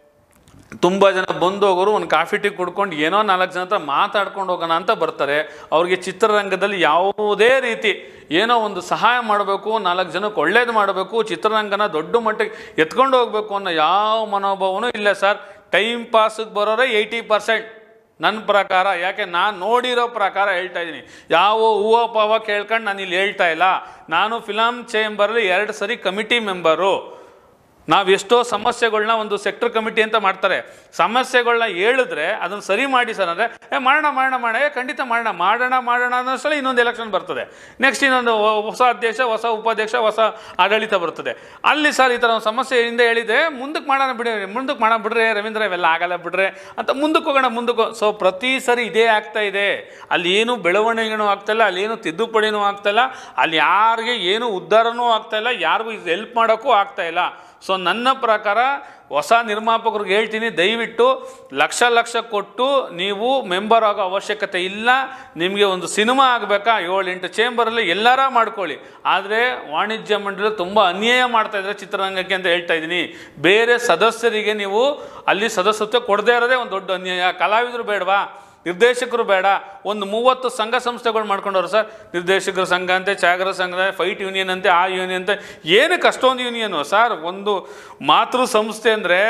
Speaker 1: ತುಂಬ ಜನ ಬಂದು ಹೋಗೋರು ಒಂದು ಕಾಫಿ ಟೀ ಕುಡ್ಕೊಂಡು ಏನೋ ನಾಲ್ಕು ಜನ ಹತ್ರ ಮಾತಾಡ್ಕೊಂಡು ಹೋಗೋಣ ಅಂತ ಬರ್ತಾರೆ ಅವ್ರಿಗೆ ಚಿತ್ರರಂಗದಲ್ಲಿ ಯಾವುದೇ ರೀತಿ ಏನೋ ಒಂದು ಸಹಾಯ ಮಾಡಬೇಕು ನಾಲ್ಕು ಜನಕ್ಕೆ ಒಳ್ಳೇದು ಮಾಡಬೇಕು ಚಿತ್ರರಂಗನ ದೊಡ್ಡ ಮಟ್ಟಿಗೆ ಎತ್ಕೊಂಡು ಹೋಗ್ಬೇಕು ಅನ್ನೋ ಯಾವ ಮನೋಭಾವನೂ ಇಲ್ಲ ಸರ್ ಟೈಮ್ ಪಾಸಿಗೆ ಬರೋರೇ ಏಯ್ಟಿ ಪರ್ಸೆಂಟ್ ನನ್ನ ಪ್ರಕಾರ ಯಾಕೆ ನಾನು ನೋಡಿರೋ ಪ್ರಕಾರ ಹೇಳ್ತಾ ಇದ್ದೀನಿ ಯಾವ ಹೂವು ಪಾವ ಕೇಳ್ಕೊಂಡು ನಾನು ಇಲ್ಲಿ ಹೇಳ್ತಾ ಇಲ್ಲ ನಾನು ಫಿಲಮ್ ಚೇಂಬರಲ್ಲಿ ಎರಡು ಸರಿ ಕಮಿಟಿ ಮೆಂಬರು ನಾವು ಎಷ್ಟೋ ಸಮಸ್ಯೆಗಳನ್ನ ಒಂದು ಸೆಕ್ಟರ್ ಕಮಿಟಿ ಅಂತ ಮಾಡ್ತಾರೆ ಸಮಸ್ಯೆಗಳನ್ನ ಹೇಳಿದ್ರೆ ಅದನ್ನು ಸರಿ ಮಾಡಿ ಸರ್ ಅಂದರೆ ಏ ಮಾಡೋಣ ಮಾಡೋಣ ಮಾಡೋಣ ಏ ಖಂಡಿತ ಮಾಡೋಣ ಮಾಡೋಣ ಮಾಡೋಣ ಅನ್ನೋಷ್ಟರಲ್ಲಿ ಇನ್ನೊಂದು ಎಲೆಕ್ಷನ್ ಬರ್ತದೆ ನೆಕ್ಸ್ಟ್ ಇನ್ನೊಂದು ಹೊ- ಹೊಸ ಅಧ್ಯಕ್ಷ ಹೊಸ ಉಪಾಧ್ಯಕ್ಷ ಹೊಸ ಆಡಳಿತ ಬರ್ತದೆ ಅಲ್ಲಿ ಸರ್ ಈ ಥರ ಒಂದು ಸಮಸ್ಯೆ ಹಿಂದೆ ಹೇಳಿದೆ ಮುಂದಕ್ಕೆ ಮಾಡೋಣ ಬಿಡಿ ಮುಂದಕ್ಕೆ ಮಾಡೋಣ ಬಿಡ್ರಿ ರವೀಂದ್ರ ಇವೆಲ್ಲ ಆಗಲ್ಲ ಬಿಡ್ರಿ ಅಂತ ಮುಂದಕ್ಕೆ ಹೋಗೋಣ ಮುಂದಕ್ಕೆ ಸೊ ಪ್ರತಿ ಸರಿ ಇದೇ ಆಗ್ತಾ ಇದೆ ಅಲ್ಲಿ ಏನು ಬೆಳವಣಿಗೆನೂ ಆಗ್ತಾಯಿಲ್ಲ ಅಲ್ಲಿ ಏನು ತಿದ್ದುಪಡಿನೂ ಆಗ್ತಾಯಿಲ್ಲ ಅಲ್ಲಿ ಯಾರಿಗೆ ಏನು ಉದ್ಧಾರನೂ ಆಗ್ತಾಯಿಲ್ಲ ಯಾರಿಗೂ ಹೆಲ್ಪ್ ಮಾಡೋಕ್ಕೂ ಆಗ್ತಾ ಇಲ್ಲ ಸೊ ನನ್ನ ಪ್ರಕಾರ ಹೊಸ ನಿರ್ಮಾಪಕರಿಗೆ ಹೇಳ್ತೀನಿ ದಯವಿಟ್ಟು ಲಕ್ಷ ಲಕ್ಷ ಕೊಟ್ಟು ನೀವು ಮೆಂಬರ್ ಆಗೋ ಅವಶ್ಯಕತೆ ಇಲ್ಲ ನಿಮಗೆ ಒಂದು ಸಿನಿಮಾ ಆಗಬೇಕಾ ಏಳು ಎಂಟು ಚೇಂಬರಲ್ಲಿ ಎಲ್ಲಾರ ಮಾಡ್ಕೊಳ್ಳಿ ಆದರೆ ವಾಣಿಜ್ಯ ಮಂಡಳಿ ತುಂಬ ಅನ್ಯಾಯ ಮಾಡ್ತಾ ಇದ್ದಾರೆ ಚಿತ್ರರಂಗಕ್ಕೆ ಅಂತ ಹೇಳ್ತಾ ಇದ್ದೀನಿ ಬೇರೆ ಸದಸ್ಯರಿಗೆ ನೀವು ಅಲ್ಲಿ ಸದಸ್ಯತ್ವ ಕೊಡದೇ ಇರೋದೇ ಒಂದು ದೊಡ್ಡ ಅನ್ಯಾಯ ಕಲಾವಿದರು ಬೇಡವಾ ನಿರ್ದೇಶಕರು ಬೇಡ ಒಂದು ಮೂವತ್ತು ಸಂಘ ಸಂಸ್ಥೆಗಳು ಮಾಡ್ಕೊಂಡವ್ರು ಸರ್ ನಿರ್ದೇಶಕರ ಸಂಘ ಅಂತೆ ಛಾಯಾಗ್ರಹ ಸಂಘ ಫೈಟ್ ಯೂನಿಯನ್ ಅಂತೆ ಆ ಯೂನಿಯನ್ ಅಂತೆ ಏನಕ್ಕೆ ಅಷ್ಟೊಂದು ಯೂನಿಯನು ಸರ್ ಒಂದು ಮಾತೃ ಸಂಸ್ಥೆ ಅಂದರೆ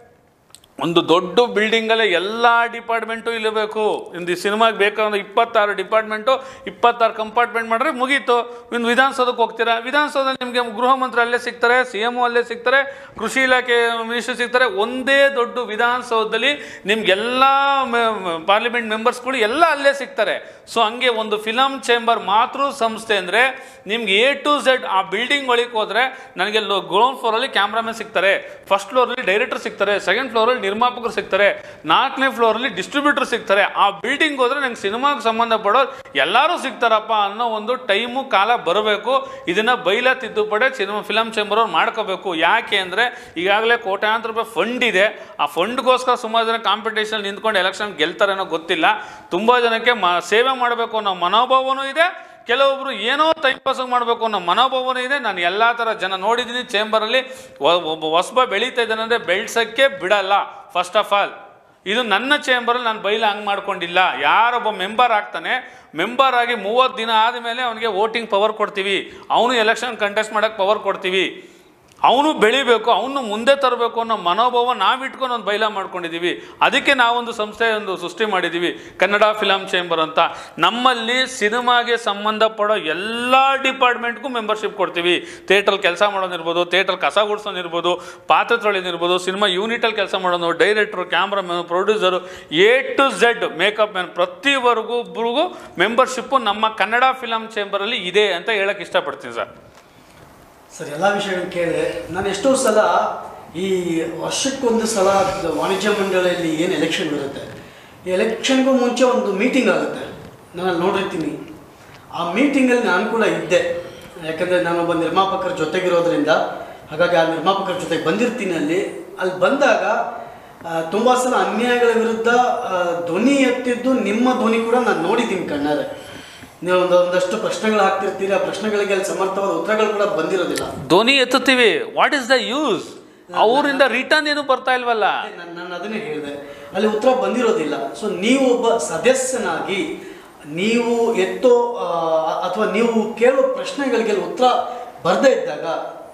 Speaker 1: ಒಂದು ದೊಡ್ಡ ಬಿಲ್ಡಿಂಗಲ್ಲೇ ಎಲ್ಲ ಡಿಪಾರ್ಟ್ಮೆಂಟು ಇಲ್ಲಬೇಕು ಒಂದು ಸಿನಿಮಾಗೆ ಬೇಕಾದ್ರೆ ಇಪ್ಪತ್ತಾರು ಡಿಪಾರ್ಟ್ಮೆಂಟು ಇಪ್ಪತ್ತಾರು ಕಂಪಾರ್ಟ್ಮೆಂಟ್ ಮಾಡಿದ್ರೆ ಮುಗೀತು ಇನ್ನು ವಿಧಾನಸೌಧಕ್ಕೆ ಹೋಗ್ತೀರಾ ವಿಧಾನಸೌಧದಲ್ಲಿ ನಿಮಗೆ ಗೃಹ ಮಂತ್ರಿ ಅಲ್ಲೇ ಸಿಗ್ತಾರೆ ಸಿ ಎಮ್ ಅಲ್ಲೇ ಸಿಗ್ತಾರೆ ಕೃಷಿ ಇಲಾಖೆ ಮಿನಿಸ್ಟರ್ ಸಿಗ್ತಾರೆ ಒಂದೇ ದೊಡ್ಡ ವಿಧಾನಸೌಧದಲ್ಲಿ ನಿಮ್ಗೆಲ್ಲ ಪಾರ್ಲಿಮೆಂಟ್ ಮೆಂಬರ್ಸ್ಗಳು ಎಲ್ಲ ಅಲ್ಲೇ ಸಿಗ್ತಾರೆ ಸೊ ಹಂಗೆ ಒಂದು ಫಿಲಮ್ ಚೇಂಬರ್ ಮಾತೃ ಸಂಸ್ಥೆ ಅಂದರೆ ನಿಮ್ಗೆ ಎ ಟು ಝೆಡ್ ಆ ಬಿಲ್ಡಿಂಗ್ ಒಳಗೆ ಹೋದರೆ ನನಗೆ ಗ್ರೌಂಡ್ ಫ್ಲೋರಲ್ಲಿ ಕ್ಯಾಮ್ರಾಮನ್ ಸಿಗ್ತಾರೆ ಫಸ್ಟ್ ಫ್ಲೋರಲ್ಲಿ ಡೈರೆಕ್ಟರ್ ಸಿಗ್ತಾರೆ ಸೆಕೆಂಡ್ ಫ್ಲೋರಲ್ಲಿ ನಿರ್ಮಾಪಕರು ಸಿಗ್ತಾರೆ ನಾಲ್ಕನೇ ಫ್ಲೋರಲ್ಲಿ ಡಿಸ್ಟ್ರಿಬ್ಯೂಟರ್ ಸಿಗ್ತಾರೆ ಆ ಬಿಲ್ಡಿಂಗ್ ಹೋದ್ರೆ ನಂಗೆ ಸಿನಿಮಾಗೆ ಸಂಬಂಧಪಡೋರು ಎಲ್ಲರೂ ಸಿಗ್ತಾರಪ್ಪ ಅನ್ನೋ ಒಂದು ಟೈಮು ಕಾಲ ಬರಬೇಕು ಇದನ್ನ ಬೈಲ ತಿದ್ದುಪಡಿ ಸಿನಿಮಾ ಫಿಲಮ್ ಚೇಂಬರ್ ಅವ್ರು ಮಾಡ್ಕೋಬೇಕು ಯಾಕೆ ಅಂದರೆ ಈಗಾಗಲೇ ಕೋಟ್ಯಾಂತರ ರೂಪಾಯಿ ಫಂಡ್ ಇದೆ ಆ ಫಂಡ್ಗೋಸ್ಕರ ಸುಮಾರು ಜನ ಕಾಂಪಿಟೇಷನ್ ನಿಂತ್ಕೊಂಡು ಎಲೆಕ್ಷನ್ ಗೆಲ್ತಾರೆ ಅನ್ನೋ ಗೊತ್ತಿಲ್ಲ ತುಂಬ ಜನಕ್ಕೆ ಮ ಸೇವೆ ಮಾಡಬೇಕು ಅನ್ನೋ ಮನೋಭಾವನೂ ಇದೆ ಕೆಲವೊಬ್ರು ಏನೋ ಟೈಮ್ ಪಾಸ್ ಮಾಡಬೇಕು ಅನ್ನೋ ಮನೋಭಾವನೂ ಇದೆ ನಾನು ಎಲ್ಲ ಥರ ಜನ ನೋಡಿದ್ದೀನಿ ಚೇಂಬರಲ್ಲಿ ಒಬ್ಬ ಹೊಸಬ ಬೆಳೀತಾ ಇದ್ದಾನೆ ಅಂದರೆ ಬೆಳ್ಸೋಕ್ಕೆ ಬಿಡಲ್ಲ ಫಸ್ಟ್ ಆಫ್ ಆಲ್ ಇದು ನನ್ನ ಚೇಂಬರಲ್ಲಿ ನಾನು ಬೈಲ ಹಂಗೆ ಮಾಡ್ಕೊಂಡಿಲ್ಲ ಯಾರೊಬ್ಬ ಮೆಂಬರ್ ಆಗ್ತಾನೆ ಮೆಂಬರ್ ಆಗಿ ಮೂವತ್ತು ದಿನ ಆದಮೇಲೆ ಅವನಿಗೆ ವೋಟಿಂಗ್ ಪವರ್ ಕೊಡ್ತೀವಿ ಅವನು ಎಲೆಕ್ಷನ್ ಕಂಟೆಸ್ಟ್ ಮಾಡೋಕ್ಕೆ ಪವರ್ ಕೊಡ್ತೀವಿ ಅವನು ಬೆಳಿಬೇಕು ಅವನು ಮುಂದೆ ತರಬೇಕು ಅನ್ನೋ ಮನೋಭಾವ ನಾವು ಇಟ್ಕೊಂಡು ಒಂದು ಬೈಲ ಮಾಡ್ಕೊಂಡಿದ್ದೀವಿ ಅದಕ್ಕೆ ನಾವೊಂದು ಸಂಸ್ಥೆ ಒಂದು ಸೃಷ್ಟಿ ಮಾಡಿದ್ದೀವಿ ಕನ್ನಡ ಫಿಲಮ್ ಚೇಂಬರ್ ಅಂತ ನಮ್ಮಲ್ಲಿ ಸಿನಿಮಾಗೆ ಸಂಬಂಧಪಡೋ ಎಲ್ಲ ಡಿಪಾರ್ಟ್ಮೆಂಟ್ಗೂ ಮೆಂಬರ್ಶಿಪ್ ಕೊಡ್ತೀವಿ ಥಿಯೇಟ್ರಲ್ಲಿ ಕೆಲಸ ಮಾಡೋನಿರ್ಬೋದು ಥಿಯೇಟ್ರಲ್ಲಿ ಕಸ ಗುಡಿಸೋನಿರ್ಬೋದು ಪಾತ್ರೆ ತೊಳೆದಿರ್ಬೋದು ಸಿನಿಮಾ ಯೂನಿಟಲ್ಲಿ ಕೆಲಸ ಮಾಡೋನು director cameraman producer A to Z makeup man ಪ್ರತಿವರೆಗೂ ಒಬ್ರಿಗೂ ಮೆಂಬರ್ಶಿಪ್ಪು ನಮ್ಮ ಕನ್ನಡ ಫಿಲಮ್ ಚೇಂಬರಲ್ಲಿ ಇದೆ ಅಂತ ಹೇಳಕ್ಕೆ ಇಷ್ಟಪಡ್ತೀನಿ ಸರ್
Speaker 2: ಸರ್ ಎಲ್ಲ ವಿಷಯಗಳು ಕೇಳಿದೆ ನಾನು ಎಷ್ಟೋ ಸಲ ಈ ವರ್ಷಕ್ಕೊಂದು ಸಲ ವಾಣಿಜ್ಯ ಮಂಡಳಿಯಲ್ಲಿ ಏನು ಎಲೆಕ್ಷನ್ ಬರುತ್ತೆ ಈ ಎಲೆಕ್ಷನ್ಗೂ ಮುಂಚೆ ಒಂದು ಮೀಟಿಂಗ್ ಆಗುತ್ತೆ ನಾನು ಅಲ್ಲಿ ನೋಡಿರ್ತೀನಿ ಆ ಮೀಟಿಂಗಲ್ಲಿ ನಾನು ಕೂಡ ಇದ್ದೆ ಯಾಕಂದರೆ ನಾನೊಬ್ಬ ನಿರ್ಮಾಪಕರ ಜೊತೆಗಿರೋದ್ರಿಂದ ಹಾಗಾಗಿ ಆ ನಿರ್ಮಾಪಕರ ಜೊತೆಗೆ ಬಂದಿರ್ತೀನಿ ಅಲ್ಲಿ ಅಲ್ಲಿ ಬಂದಾಗ ತುಂಬ ಸಲ ಅನ್ಯಾಯಗಳ ವಿರುದ್ಧ ಆ, ಧ್ವನಿ ಎತ್ತಿದ್ದು ನಿಮ್ಮ ಧ್ವನಿ ಕೂಡ ನಾನು ನೋಡಿದ್ದೀನಿ ಕಣ್ಣಾರೆ ನೀವು ಒಂದು ಒಂದಷ್ಟು ಪ್ರಶ್ನೆಗಳು ಹಾಕ್ತಿರ್ತೀರಿ ಆ ಪ್ರಶ್ನೆಗಳಿಗೆ ಅಲ್ಲಿ ಸಮರ್ಥವಾದ ಉತ್ತರಗಳು ಕೂಡ ಬಂದಿರೋದಿಲ್ಲ
Speaker 1: ಧ್ವನಿ ಎತ್ತುತ್ತೀವಿ ವಾಟ್ ಇಸ್ ದ ಯೂಸ್ ಅವರಿಂದ ರಿಟರ್ನ್ ಏನು ಬರ್ತಾ ಇಲ್ವಲ್ಲ
Speaker 2: ನಾನು ನಾನು ಅದನ್ನೇ ಹೇಳಿದೆ ಅಲ್ಲಿ ಉತ್ತರ ಬಂದಿರೋದಿಲ್ಲ ಸೊ ನೀವು ಒಬ್ಬ ಸದಸ್ಯನಾಗಿ ನೀವು ಎತ್ತೋ ಆ, ಅಥವಾ ನೀವು ಕೇಳೋ ಪ್ರಶ್ನೆಗಳಿಗೆ ಉತ್ತರ ಬರದೇ ಇದ್ದಾಗ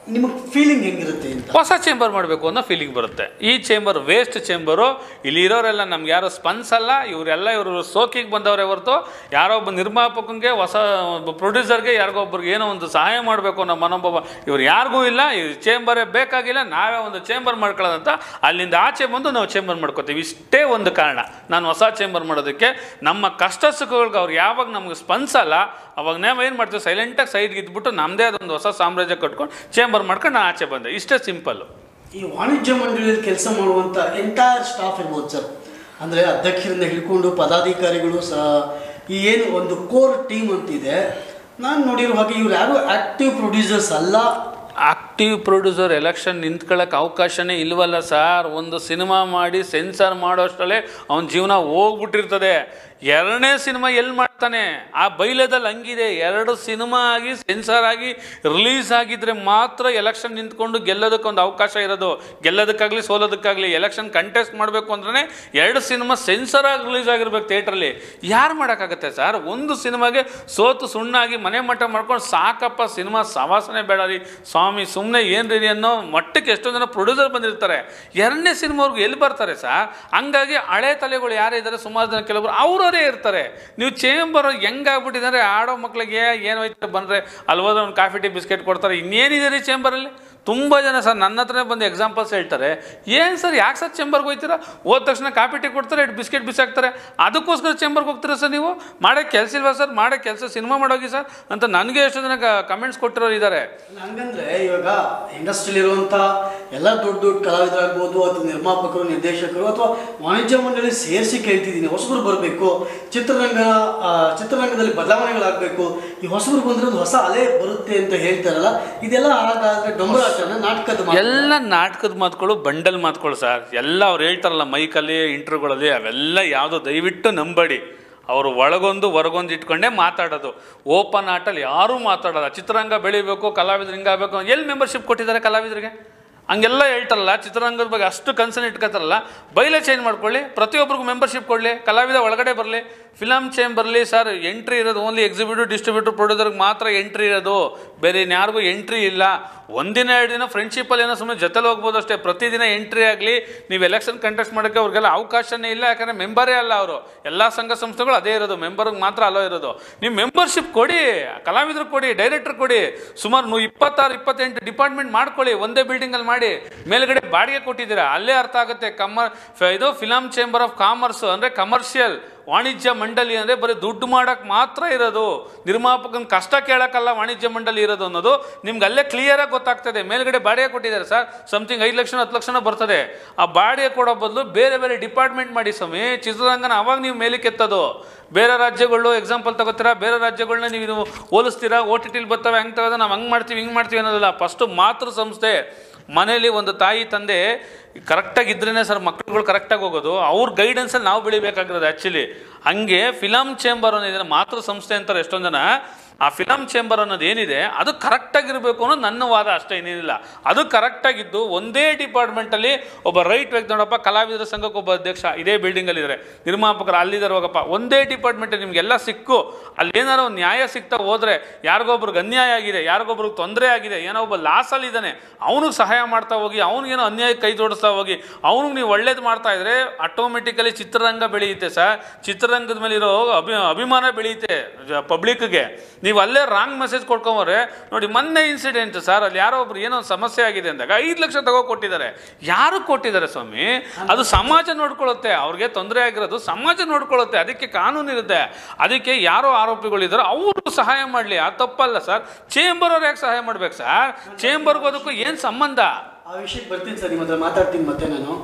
Speaker 2: ನಿಮಗೆ ಫೀಲಿಂಗ್ ಹೆಂಗಿರುತ್ತೆ ಅಂತ
Speaker 1: ಹೊಸ ಚೇಂಬರ್ ಮಾಡಬೇಕು ಅನ್ನೋ ಫೀಲಿಂಗ್ ಬರುತ್ತೆ ಈ ಚೇಂಬರ್ ವೇಸ್ಟ್ ಚೇಂಬರು ಇಲ್ಲಿ ಇರೋರೆಲ್ಲ ನಮ್ಗೆ ಯಾರೋ ಸ್ಪನ್ಸ್ ಅಲ್ಲ ಇವರೆಲ್ಲ ಇವರು ಸೋಕಿಗೆ ಬಂದವರೇ ಹೊರತು ಯಾರೋ ಒಬ್ಬ ನಿರ್ಮಾಪಕಂಗೆ ಹೊಸ ಒಬ್ಬ ಪ್ರೊಡ್ಯೂಸರ್ಗೆ ಯಾರಿಗೋ ಒಬ್ರಿಗೆ ಏನೋ ಒಂದು ಸಹಾಯ ಮಾಡಬೇಕು ಅನ್ನೋ ಮನೋಭಾವ ಇವ್ರು ಯಾರಿಗೂ ಇಲ್ಲ ಈ ಚೇಂಬರೇ ಬೇಕಾಗಿಲ್ಲ ನಾವೇ ಒಂದು ಚೇಂಬರ್ ಮಾಡ್ಕೊಳ್ಳೋದಂತ ಅಲ್ಲಿಂದ ಆಚೆ ಬಂದು ನಾವು ಚೇಂಬರ್ ಮಾಡ್ಕೋತೀವಿ ಇಷ್ಟೇ ಒಂದು ಕಾರಣ ನಾನು ಹೊಸ ಚೇಂಬರ್ ಮಾಡೋದಕ್ಕೆ ನಮ್ಮ ಕಷ್ಟ ಸುಖಗಳಿಗೆ ಅವ್ರು ಯಾವಾಗ ನಮ್ಗೆ ಸ್ಪಂದಿಸಲ್ಲ ಅವಾಗ ನಾವು ಏನು ಮಾಡ್ತೀವಿ ಸೈಲೆಂಟಾಗಿ ಸೈಡ್ಗೆ ಇದ್ಬಿಟ್ಟು ನಮ್ಮದೇ ಅದೊಂದು ಹೊಸ ಸಾಮ್ರಾಜ್ಯ ಕಟ್ಕೊಂಡು ಚೇಂಬರ್ ಮಾಡ್ಕೊಂಡು ನಾನು ಆಚೆ ಬಂದೆ ಇಷ್ಟೇ ಸಿಂಪಲ್ಲು
Speaker 2: ಈ ವಾಣಿಜ್ಯ ಮಂಡಳಿಯಲ್ಲಿ ಕೆಲಸ ಮಾಡುವಂಥ ಎಂಟೈರ್ ಸ್ಟಾಫ್ ಇರ್ಬೋದು ಸರ್ ಅಂದರೆ ಅಧ್ಯಕ್ಷರಿಂದ ಹಿಡ್ಕೊಂಡು ಪದಾಧಿಕಾರಿಗಳು ಸಹ ಈ ಏನು ಒಂದು ಕೋರ್ ಟೀಮ್ ಅಂತಿದೆ ನಾನು ನೋಡಿರೋ ಹಾಗೆ ಇವ್ರು ಯಾರು ಆಕ್ಟಿವ್ ಪ್ರೊಡ್ಯೂಸರ್ಸ್ ಅಲ್ಲ
Speaker 1: ಆಕ್ಟಿವ್ ಪ್ರೊಡ್ಯೂಸರ್ ಎಲೆಕ್ಷನ್ ನಿಂತ್ಕೊಳ್ಳೋಕೆ ಅವಕಾಶನೇ ಇಲ್ವಲ್ಲ ಸರ್ ಒಂದು ಸಿನಿಮಾ ಮಾಡಿ ಸೆನ್ಸಾರ್ ಮಾಡೋಷ್ಟರಲ್ಲೇ ಅವನ ಜೀವನ ಹೋಗ್ಬಿಟ್ಟಿರ್ತದೆ ಎರಡನೇ ಸಿನಿಮಾ ಎಲ್ಲಿ ಮಾಡ್ತಾನೆ ಆ ಬೈಲದಲ್ಲಿ ಹಂಗಿದೆ ಎರಡು ಸಿನಿಮಾ ಆಗಿ ಸೆನ್ಸಾರ್ ಆಗಿ ರಿಲೀಸ್ ಆಗಿದ್ರೆ ಮಾತ್ರ ಎಲೆಕ್ಷನ್ ನಿಂತ್ಕೊಂಡು ಗೆಲ್ಲೋದಕ್ಕೊಂದು ಅವಕಾಶ ಇರೋದು ಗೆಲ್ಲೋದಕ್ಕಾಗಲಿ ಸೋಲೋದಕ್ಕಾಗಲಿ ಎಲೆಕ್ಷನ್ ಕಂಟೆಸ್ಟ್ ಮಾಡಬೇಕು ಅಂದ್ರೆ ಎರಡು ಸಿನಿಮಾ ಸೆನ್ಸರ್ ಆಗಿ ರಿಲೀಸ್ ಆಗಿರ್ಬೇಕು ಥಿಯೇಟ್ರಲ್ಲಿ ಯಾರು ಮಾಡೋಕ್ಕಾಗತ್ತೆ ಸರ್ ಒಂದು ಸಿನಿಮಾಗೆ ಸೋತು ಸುಣ್ಣಾಗಿ ಮನೆ ಮಟ್ಟ ಮಾಡ್ಕೊಂಡು ಸಾಕಪ್ಪ ಸಿನಿಮಾ ಸವಾಸನೆ ಬೇಡ ರೀ ಸ್ವಾಮಿ ಸುಮ್ಮನೆ ಏನು ರೀ ಅನ್ನೋ ಮಟ್ಟಕ್ಕೆ ಎಷ್ಟೊಂದು ಜನ ಪ್ರೊಡ್ಯೂಸರ್ ಬಂದಿರ್ತಾರೆ ಎರಡನೇ ಸಿನಿಮಾವ್ರಿಗೆ ಎಲ್ಲಿ ಬರ್ತಾರೆ ಸರ್ ಹಂಗಾಗಿ ಹಳೆ ತಲೆಗಳು ಯಾರೇ ಇದ್ದಾರೆ ಸುಮಾರು ಜನ ಕೆಲವರು ಅವರವರೇ ಇರ್ತಾರೆ ನೀವು ಚೇಂಬರ್ ಹೆಂಗಾಗ್ಬಿಟ್ಟಿದ್ದಾರೆ ಆಡೋ ಮಕ್ಳಿಗೆ ಏನು ಹೋಯ್ತು ಬಂದರೆ ಅಲ್ಲಿ ಹೋದ್ರೆ ಒಂದು ಕಾಫಿ ಟೀ ಬಿಸ್ಕೆಟ್ ಕೊಡ್ತಾರೆ ಇನ್ನೇನಿದೆ ರೀ ಚೇಂಬರಲ್ಲಿ ತುಂಬ ಜನ ಸರ್ ನನ್ನ ಹತ್ರನೇ ಬಂದು ಎಕ್ಸಾಂಪಲ್ಸ್ ಹೇಳ್ತಾರೆ ಏನು ಸರ್ ಯಾಕೆ ಸರ್ ಚೇಂಬರ್ಗೆ ಹೋಗ್ತೀರಾ ಹೋದ ತಕ್ಷಣ ಕಾಫಿ ಟೀ ಕೊಡ್ತಾರೆ ಎರಡು ಬಿಸ್ಕೆಟ್ ಬಿಸಾಕ್ತಾರೆ ಅದಕ್ಕೋಸ್ಕರ ಚೇಂಬರ್ಗೆ ಹೋಗ್ತೀರಾ ಸರ್ ನೀವು ಮಾಡೋ ಕೆಲಸ ಇಲ್ವಾ ಸರ್ ಮಾಡೋ ಕೆಲಸ ಸಿನಿಮಾ ಮಾಡೋಗಿ ಸರ್ ಅಂತ ನನಗೆ ಎಷ್ಟು ಜನ ಕಮೆಂಟ್ಸ್ ಕೊಟ್ಟಿರೋರು ಇದ್ದಾರೆ
Speaker 2: ಹಂಗಂದ್ರೆ ಇವಾಗ ಇಂಡಸ್ಟ್ರಿಯಲ್ಲಿ ಇರುವಂಥ ಎಲ್ಲ ದೊಡ್ಡ ದೊಡ್ಡ ಕಲಾವಿದರಾಗ್ಬೋದು ಅಥವಾ ನಿರ್ಮಾಪಕರು ನಿರ್ದೇಶಕರು ಅಥವಾ ವಾಣಿಜ್ಯ ಮಂಡಳಿ ಸೇರಿಸಿ ಕೇಳ್ತಿದ್ದೀನಿ ಹೊಸಬರು ಬರಬೇಕು ಚಿತ್ರರಂಗ ಆ, ಚಿತ್ರರಂಗದಲ್ಲಿ ಬದಲಾವಣೆಗಳಾಗಬೇಕು ಈ ಹೊಸಬರು ಬಂದ್ರೆ ಒಂದು ಹೊಸ ಅಲೆ ಬರುತ್ತೆ ಅಂತ ಹೇಳ್ತಾರಲ್ಲ ಇದೆಲ್ಲ ಹಾಗಾದ್ರೆ ಡೊಂಬರಾಟನ ನಾಟಕದ ಮಾತು.
Speaker 1: ಎಲ್ಲ ನಾಟಕದ ಮಾತುಗಳು ಬಂಡಲ್ ಮಾತುಗಳು ಸರ್ ಎಲ್ಲ ಅವ್ರು ಹೇಳ್ತಾರಲ್ಲ ಮೈಕಲ್ಲಿ ಇಂಟರ್ವ್ಯೂಗಳಲ್ಲಿ ಅವೆಲ್ಲ ಯಾವುದೋ ದಯವಿಟ್ಟು ನಂಬಡಿ ಅವರು ಒಳಗೊಂದು ಹೊರಗೊಂದು ಇಟ್ಕೊಂಡೇ ಮಾತಾಡೋದು ಓಪನ್ ಆಟಲ್ಲಿ ಯಾರೂ ಮಾತಾಡೋಲ್ಲ ಚಿತ್ರರಂಗ ಬೆಳಿಬೇಕು ಕಲಾವಿದ್ರು ಹಿಂಗಾಗಬೇಕು ಎಲ್ಲಿ ಮೆಂಬರ್ಶಿಪ್ ಕೊಟ್ಟಿದ್ದಾರೆ ಕಲಾವಿದರಿಗೆ ಹಂಗೆಲ್ಲ ಹೇಳ್ತಾರಲ್ಲ ಚಿತ್ರರಂಗದ ಬಗ್ಗೆ ಅಷ್ಟು ಕನ್ಸರ್ನ್ ಇಟ್ಕೊತಾರಲ್ಲ ಬೈಲೆ ಚೇಂಜ್ ಮಾಡ್ಕೊಳ್ಳಿ ಪ್ರತಿಯೊಬ್ಬರಿಗೂ ಮೆಂಬರ್ಶಿಪ್ ಕೊಡಲಿ ಕಲಾವಿದ ಒಳಗಡೆ ಬರಲಿ ಫಿಲಮ್ ಚೇಂಬರ್ಲಿ ಸರ್ ಎಂಟ್ರಿ ಇರೋದು ಓನ್ಲಿ ಎಕ್ಸಿಬಿಟಿವ್ ಡಿಸ್ಟ್ರಿಬ್ಯೂಟರ್ ಪ್ರೊಡ್ಯೂಸರ್ಗೆ ಮಾತ್ರ ಎಂಟ್ರಿ ಇರೋದು ಬೇರೆ ಇನ್ಯಾರಿಗೂ ಎಂಟ್ರಿ ಇಲ್ಲ ಒಂದಿನ ಎರಡು ದಿನ ಫ್ರೆಂಡ್ಶಿಪ್ಪಲ್ಲಿ ಏನೋ ಸುಮ್ಮನೆ ಜೊತೆಲಿ ಹೋಗ್ಬೋದು ಅಷ್ಟೇ ಪ್ರತಿದಿನ ಎಂಟ್ರಿ ಆಗಲಿ ನೀವು ಎಲೆಕ್ಷನ್ ಕಂಟೆಸ್ಟ್ ಮಾಡೋಕ್ಕೆ ಅವ್ರಿಗೆಲ್ಲ ಅವಕಾಶನೇ ಇಲ್ಲ ಯಾಕಂದರೆ ಮೆಂಬರೇ ಅಲ್ಲ ಅವರು ಎಲ್ಲ ಸಂಘ ಸಂಸ್ಥೆಗಳು ಅದೇ ಇರೋದು ಮೆಂಬರ್ಗೆ ಮಾತ್ರ ಅಲೋ ಇರೋದು ನೀವು ಮೆಂಬರ್ಶಿಪ್ ಕೊಡಿ ಕಲಾವಿದ್ರು ಕೊಡಿ ಡೈರೆಕ್ಟರ್ ಕೊಡಿ ಸುಮಾರು ನೀವು ಇಪ್ಪತ್ತಾರು ಇಪ್ಪತ್ತೆಂಟು ಡಿಪಾರ್ಟ್ಮೆಂಟ್ ಮಾಡ್ಕೊಳ್ಳಿ ಒಂದೇ ಬಿಲ್ಡಿಂಗಲ್ಲಿ ಮಾಡಿ ಮೇಲ್ಗಡೆ ಬಾಡಿಗೆ ಕೊಟ್ಟಿದ್ದೀರಾ ಅಲ್ಲೇ ಅರ್ಥ ಆಗುತ್ತೆ ಕಮರ್ ಇದು ಫಿಲಮ್ ಚೇಂಬರ್ ಆಫ್ ಕಾಮರ್ಸ್ ಅಂದರೆ ಕಮರ್ಷಿಯಲ್ ವಾಣಿಜ್ಯ ಮಂಡಳಿ ಅಂದರೆ ಬರೀ ದುಡ್ಡು ಮಾಡೋಕ್ಕೆ ಮಾತ್ರ ಇರೋದು ನಿರ್ಮಾಪಕನ ಕಷ್ಟ ಕೇಳೋಕ್ಕಲ್ಲ ವಾಣಿಜ್ಯ ಮಂಡಳಿ ಇರೋದು ಅನ್ನೋದು ನಿಮ್ಗೆ ಅಲ್ಲೇ ಕ್ಲಿಯರಾಗಿ ಗೊತ್ತಾಗ್ತದೆ ಮೇಲ್ಗಡೆ ಬಾಡಿಗೆ ಕೊಟ್ಟಿದ್ದಾರೆ ಸರ್ ಸಮಥಿಂಗ್ ಐದು ಲಕ್ಷ ಹತ್ತು ಲಕ್ಷನ ಬರ್ತದೆ ಆ ಬಾಡಿಗೆ ಕೊಡೋ ಬದಲು ಬೇರೆ ಬೇರೆ ಡಿಪಾರ್ಟ್ಮೆಂಟ್ ಮಾಡಿ ಸ್ವಾಮಿ ಚಿತ್ರರಂಗನ ಅವಾಗ ನೀವು ಮೇಲಕ್ಕೆ ಎತ್ತೋದು ಬೇರೆ ರಾಜ್ಯಗಳು ಎಕ್ಸಾಂಪಲ್ ತಗೋತೀರಾ ಬೇರೆ ರಾಜ್ಯಗಳನ್ನ ನೀವು ಇದು ಹೋಲಿಸ್ತೀರಾ ಓ ಟಿ ಟಿಲಿ ಬರ್ತವೆ ಹೆಂಗೆ ತಗೋದು ನಾವು ಹಂಗೆ ಮಾಡ್ತೀವಿ ಹಿಂಗೆ ಮಾಡ್ತೀವಿ ಅನ್ನೋದಿಲ್ಲ ಫಸ್ಟು ಮಾತೃ ಸಂಸ್ಥೆ ಮನೇಲಿ ಒಂದು ತಾಯಿ ತಂದೆ ಕರೆಕ್ಟಾಗಿ ಇದ್ರೇ ಸರ್ ಮಕ್ಳುಗಳು ಕರೆಕ್ಟಾಗಿ ಹೋಗೋದು ಅವ್ರ ಗೈಡೆನ್ಸಲ್ಲಿ ನಾವು ಬೆಳಿಬೇಕಾಗಿರೋದು ಆ್ಯಕ್ಚುಲಿ ಹಂಗೆ ಫಿಲಮ್ ಚೇಂಬರ್ ಅನ್ನೋದಿದೆ ಮಾತೃ ಸಂಸ್ಥೆ ಅಂತಾರೆ ಎಷ್ಟೊಂದು ಜನ ಆ ಫಿಲಮ್ ಚೇಂಬರ್ ಅನ್ನೋದು ಏನಿದೆ ಅದು ಕರೆಕ್ಟಾಗಿರಬೇಕು ಅನ್ನೋದು ನನ್ನ ವಾದ ಅಷ್ಟೇ ಏನೇನಿಲ್ಲ ಅದು ಕರೆಕ್ಟಾಗಿದ್ದು ಒಂದೇ ಡಿಪಾರ್ಟ್ಮೆಂಟಲ್ಲಿ ಒಬ್ಬ ರೈಟ್ ವ್ಯಕ್ತಿ ನೋಡಪ್ಪ ಕಲಾವಿದರ ಸಂಘಕ್ಕೆ ಒಬ್ಬ ಅಧ್ಯಕ್ಷ ಇದೇ ಬಿಲ್ಡಿಂಗಲ್ಲಿ ಇದ್ದಾರೆ ನಿರ್ಮಾಪಕರು ಅಲ್ಲಿದ್ದಾರೆ ಹೋಗಪ್ಪ ಒಂದೇ ಡಿಪಾರ್ಟ್ಮೆಂಟ್ ನಿಮಗೆಲ್ಲ ಸಿಕ್ಕು ಅಲ್ಲಿ ಏನಾರು ಒಂದು ನ್ಯಾಯ ಸಿಗ್ತಾ ಹೋದರೆ ಯಾರಿಗೊಬ್ರಿಗೆ ಅನ್ಯಾಯ ಆಗಿದೆ ಯಾರಿಗೊಬ್ರಿಗೆ ತೊಂದರೆ ಆಗಿದೆ ಏನೋ ಒಬ್ಬ ಲಾಸಲ್ಲಿ ಇದ್ದಾನೆ ಅವನಿಗೆ ಸಹಾಯ ಮಾಡ್ತಾ ಹೋಗಿ ಅವ್ನಿಗೇನೋ ಅನ್ಯಾಯ ಕೈ ಜೋಡಿಸ್ತಾ ಹೋಗಿ ಅವ್ನಿಗೆ ನೀವು ಒಳ್ಳೇದು ಮಾಡ್ತಾ ಇದ್ರೆ ಆಟೋಮೆಟಿಕಲಿ ಚಿತ್ರರಂಗ ಬೆಳೆಯುತ್ತೆ ಸರ್ ಚಿತ್ರರಂಗದ ಮೇಲೆ ಇರೋ ಅಭಿ ಅಭಿಮಾನ ಬೆಳೆಯುತ್ತೆ ಪಬ್ಲಿಕ್ಗೆ ನೀವು ಅಲ್ಲೇ ರಾಂಗ್ ಮೆಸೇಜ್ ಕೊಡ್ಕೊಂಬವ್ರೆ ನೋಡಿ ಮೊನ್ನೆ ಇನ್ಸಿಡೆಂಟ್ ಸರ್ ಅಲ್ಲಿ ಯಾರೋ ಒಬ್ರು ಏನೋ ಒಂದು ಸಮಸ್ಯೆ ಆಗಿದೆ ಅಂದಾಗ ಐದು ಲಕ್ಷ ತಗೋ ಕೊಟ್ಟಿದ್ದಾರೆ ಯಾರು ಕೊಟ್ಟಿದ್ದಾರೆ ಸ್ವಾಮಿ ಅದು ಸಮಾಜ ನೋಡ್ಕೊಳ್ಳುತ್ತೆ ಅವ್ರಿಗೆ ತೊಂದರೆ ಆಗಿರೋದು ಸಮಾಜ ನೋಡ್ಕೊಳ್ಳುತ್ತೆ ಅದಕ್ಕೆ ಕಾನೂನು ಇರುತ್ತೆ ಅದಕ್ಕೆ ಯಾರೋ ಆರೋಪಿಗಳಿದ್ದಾರೆ ಅವರು ಸಹಾಯ ಮಾಡಲಿ ಅದು ತಪ್ಪಲ್ಲ ಸರ್ ಚೇಂಬರ್ ಅವ್ರು ಯಾಕೆ ಸಹಾಯ ಮಾಡ್ಬೇಕು ಸರ್ ಚೇಂಬರ್ಗೂ ಅದಕ್ಕೂ ಏನು ಸಂಬಂಧ
Speaker 2: ಆ ವಿಷಯಕ್ಕೆ ಬರ್ತೀನಿ ಸರ್ ನಿಮ್ಮ ಹತ್ರ ಮಾತಾಡ್ತೀನಿ ಮತ್ತೆ ನಾನು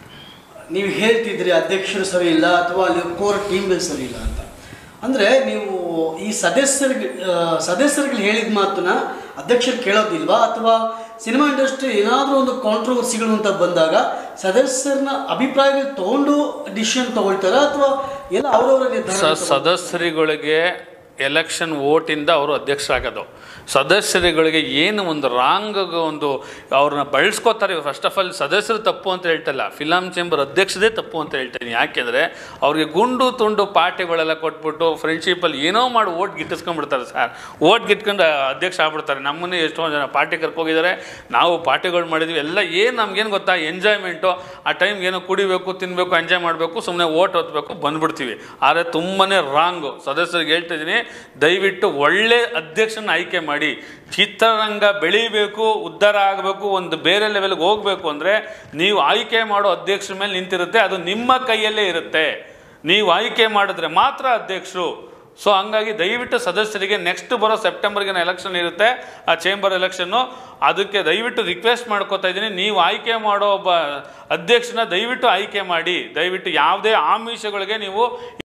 Speaker 2: ನೀವು ಹೇಳ್ತಿದ್ರಿ ಅಧ್ಯಕ್ಷರು ಸರಿ ಇಲ್ಲ ಅಥವಾ ಅಲ್ಲಿ ಕೋರ್ ಟೀಮ್ಗಳು ಸರಿ ಇಲ್ಲ ಅಂತ ಅಂದರೆ ನೀವು ಈ ಸದಸ್ಯರಿಗೆ ಆ, ಸದಸ್ಯರುಗಳು ಹೇಳಿದ ಮಾತನ್ನ ಅಧ್ಯಕ್ಷರು ಕೇಳೋದಿಲ್ವಾ ಅಥವಾ ಸಿನಿಮಾ ಇಂಡಸ್ಟ್ರಿ ಏನಾದರೂ ಒಂದು ಕಾಂಟ್ರವರ್ಸಿಗಳು ಅಂತ ಬಂದಾಗ ಸದಸ್ಯರನ್ನ ಅಭಿಪ್ರಾಯಗಳು ತಗೊಂಡು ಡಿಸಿಷನ್ ತಗೊಳ್ತಾರಾ ಅಥವಾ ಎಲ್ಲ ಅವರವರ ನಿರ್ಧಾರ
Speaker 1: ಸ ಸದಸ್ಯರುಗಳಿಗೆ ಎಲೆಕ್ಷನ್ ಓಟಿಂದ ಅವರು ಅಧ್ಯಕ್ಷರಾಗೋದು ಸದಸ್ಯರುಗಳಿಗೆ ಏನು ಒಂದು ರಾಂಗ್ ಒಂದು ಅವ್ರನ್ನ ಬಳಸ್ಕೋತಾರೆ ಫಸ್ಟ್ ಆಫ್ ಆಲ್ ಸದಸ್ಯರು ತಪ್ಪು ಅಂತ ಹೇಳ್ತಲ್ಲ ಫಿಲಮ್ ಚೇಂಬರ್ ಅಧ್ಯಕ್ಷದೇ ತಪ್ಪು ಅಂತ ಹೇಳ್ತೀನಿ ಯಾಕೆಂದರೆ ಅವ್ರಿಗೆ ಗುಂಡು ತುಂಡು ಪಾರ್ಟಿಗಳೆಲ್ಲ ಕೊಟ್ಬಿಟ್ಟು ಫ್ರೆಂಡ್ಶಿಪ್ಪಲ್ಲಿ ಏನೋ ಮಾಡಿ ಓಟ್ ಗಿಟ್ಟಿಸ್ಕೊಂಡ್ಬಿಡ್ತಾರೆ ಸರ್ ಓಟ್ ಗಿಟ್ಕೊಂಡು ಅಧ್ಯಕ್ಷ ಆಗ್ಬಿಡ್ತಾರೆ ನಮ್ಮನ್ನೇ ಎಷ್ಟೊಂದು ಜನ ಪಾರ್ಟಿ ಕರ್ಕೋಗಿದ್ದಾರೆ ನಾವು ಪಾರ್ಟಿಗಳು ಮಾಡಿದ್ವಿ ಎಲ್ಲ ಏನು ನಮ್ಗೇನು ಗೊತ್ತಾ ಎಂಜಾಯ್ಮೆಂಟು ಆ ಟೈಮ್ಗೆ ಏನೋ ಕುಡಿಬೇಕು ತಿನ್ನಬೇಕು ಎಂಜಾಯ್ ಮಾಡಬೇಕು ಸುಮ್ಮನೆ ಓಟ್ ಹೊತ್ಬೇಕು ಬಂದ್ಬಿಡ್ತೀವಿ ಆದರೆ ತುಂಬಾ ರಾಂಗು ಸದಸ್ಯರಿಗೆ ಹೇಳ್ತಿದ್ದೀನಿ ದಯವಿಟ್ಟು ಒಳ್ಳೆ ಅಧ್ಯಕ್ಷನ ಆಯ್ಕೆ ಮಾಡಿ ಚಿತ್ರರಂಗ ಬೆಳಿಬೇಕು ಉದ್ಧಾರ ಆಗಬೇಕು ಒಂದು ಬೇರೆ ಲೆವೆಲ್ಗೆ ಹೋಗಬೇಕು ಅಂದರೆ ನೀವು ಆಯ್ಕೆ ಮಾಡೋ ಅಧ್ಯಕ್ಷರ ಮೇಲೆ ನಿಂತಿರುತ್ತೆ ಅದು ನಿಮ್ಮ ಕೈಯಲ್ಲೇ ಇರುತ್ತೆ ನೀವು ಆಯ್ಕೆ ಮಾಡಿದ್ರೆ ಮಾತ್ರ ಅಧ್ಯಕ್ಷರು ಸೊ ಹಂಗಾಗಿ ದಯವಿಟ್ಟು ಸದಸ್ಯರಿಗೆ ನೆಕ್ಸ್ಟ್ ಬರೋ ಸೆಪ್ಟೆಂಬರ್ಗೆ ಎಲೆಕ್ಷನ್ ಇರುತ್ತೆ ಆ ಚೇಂಬರ್ ಎಲೆಕ್ಷನ್ನು ಅದಕ್ಕೆ ದಯವಿಟ್ಟು ರಿಕ್ವೆಸ್ಟ್ ಮಾಡ್ಕೋತಾ ಇದ್ದೀನಿ ನೀವು ಆಯ್ಕೆ ಮಾಡೋ ಒಬ್ಬ ಅಧ್ಯಕ್ಷನ ದಯವಿಟ್ಟು ಆಯ್ಕೆ ಮಾಡಿ ದಯವಿಟ್ಟು ಯಾವುದೇ ಆಮಿಷಗಳಿಗೆ ನೀವು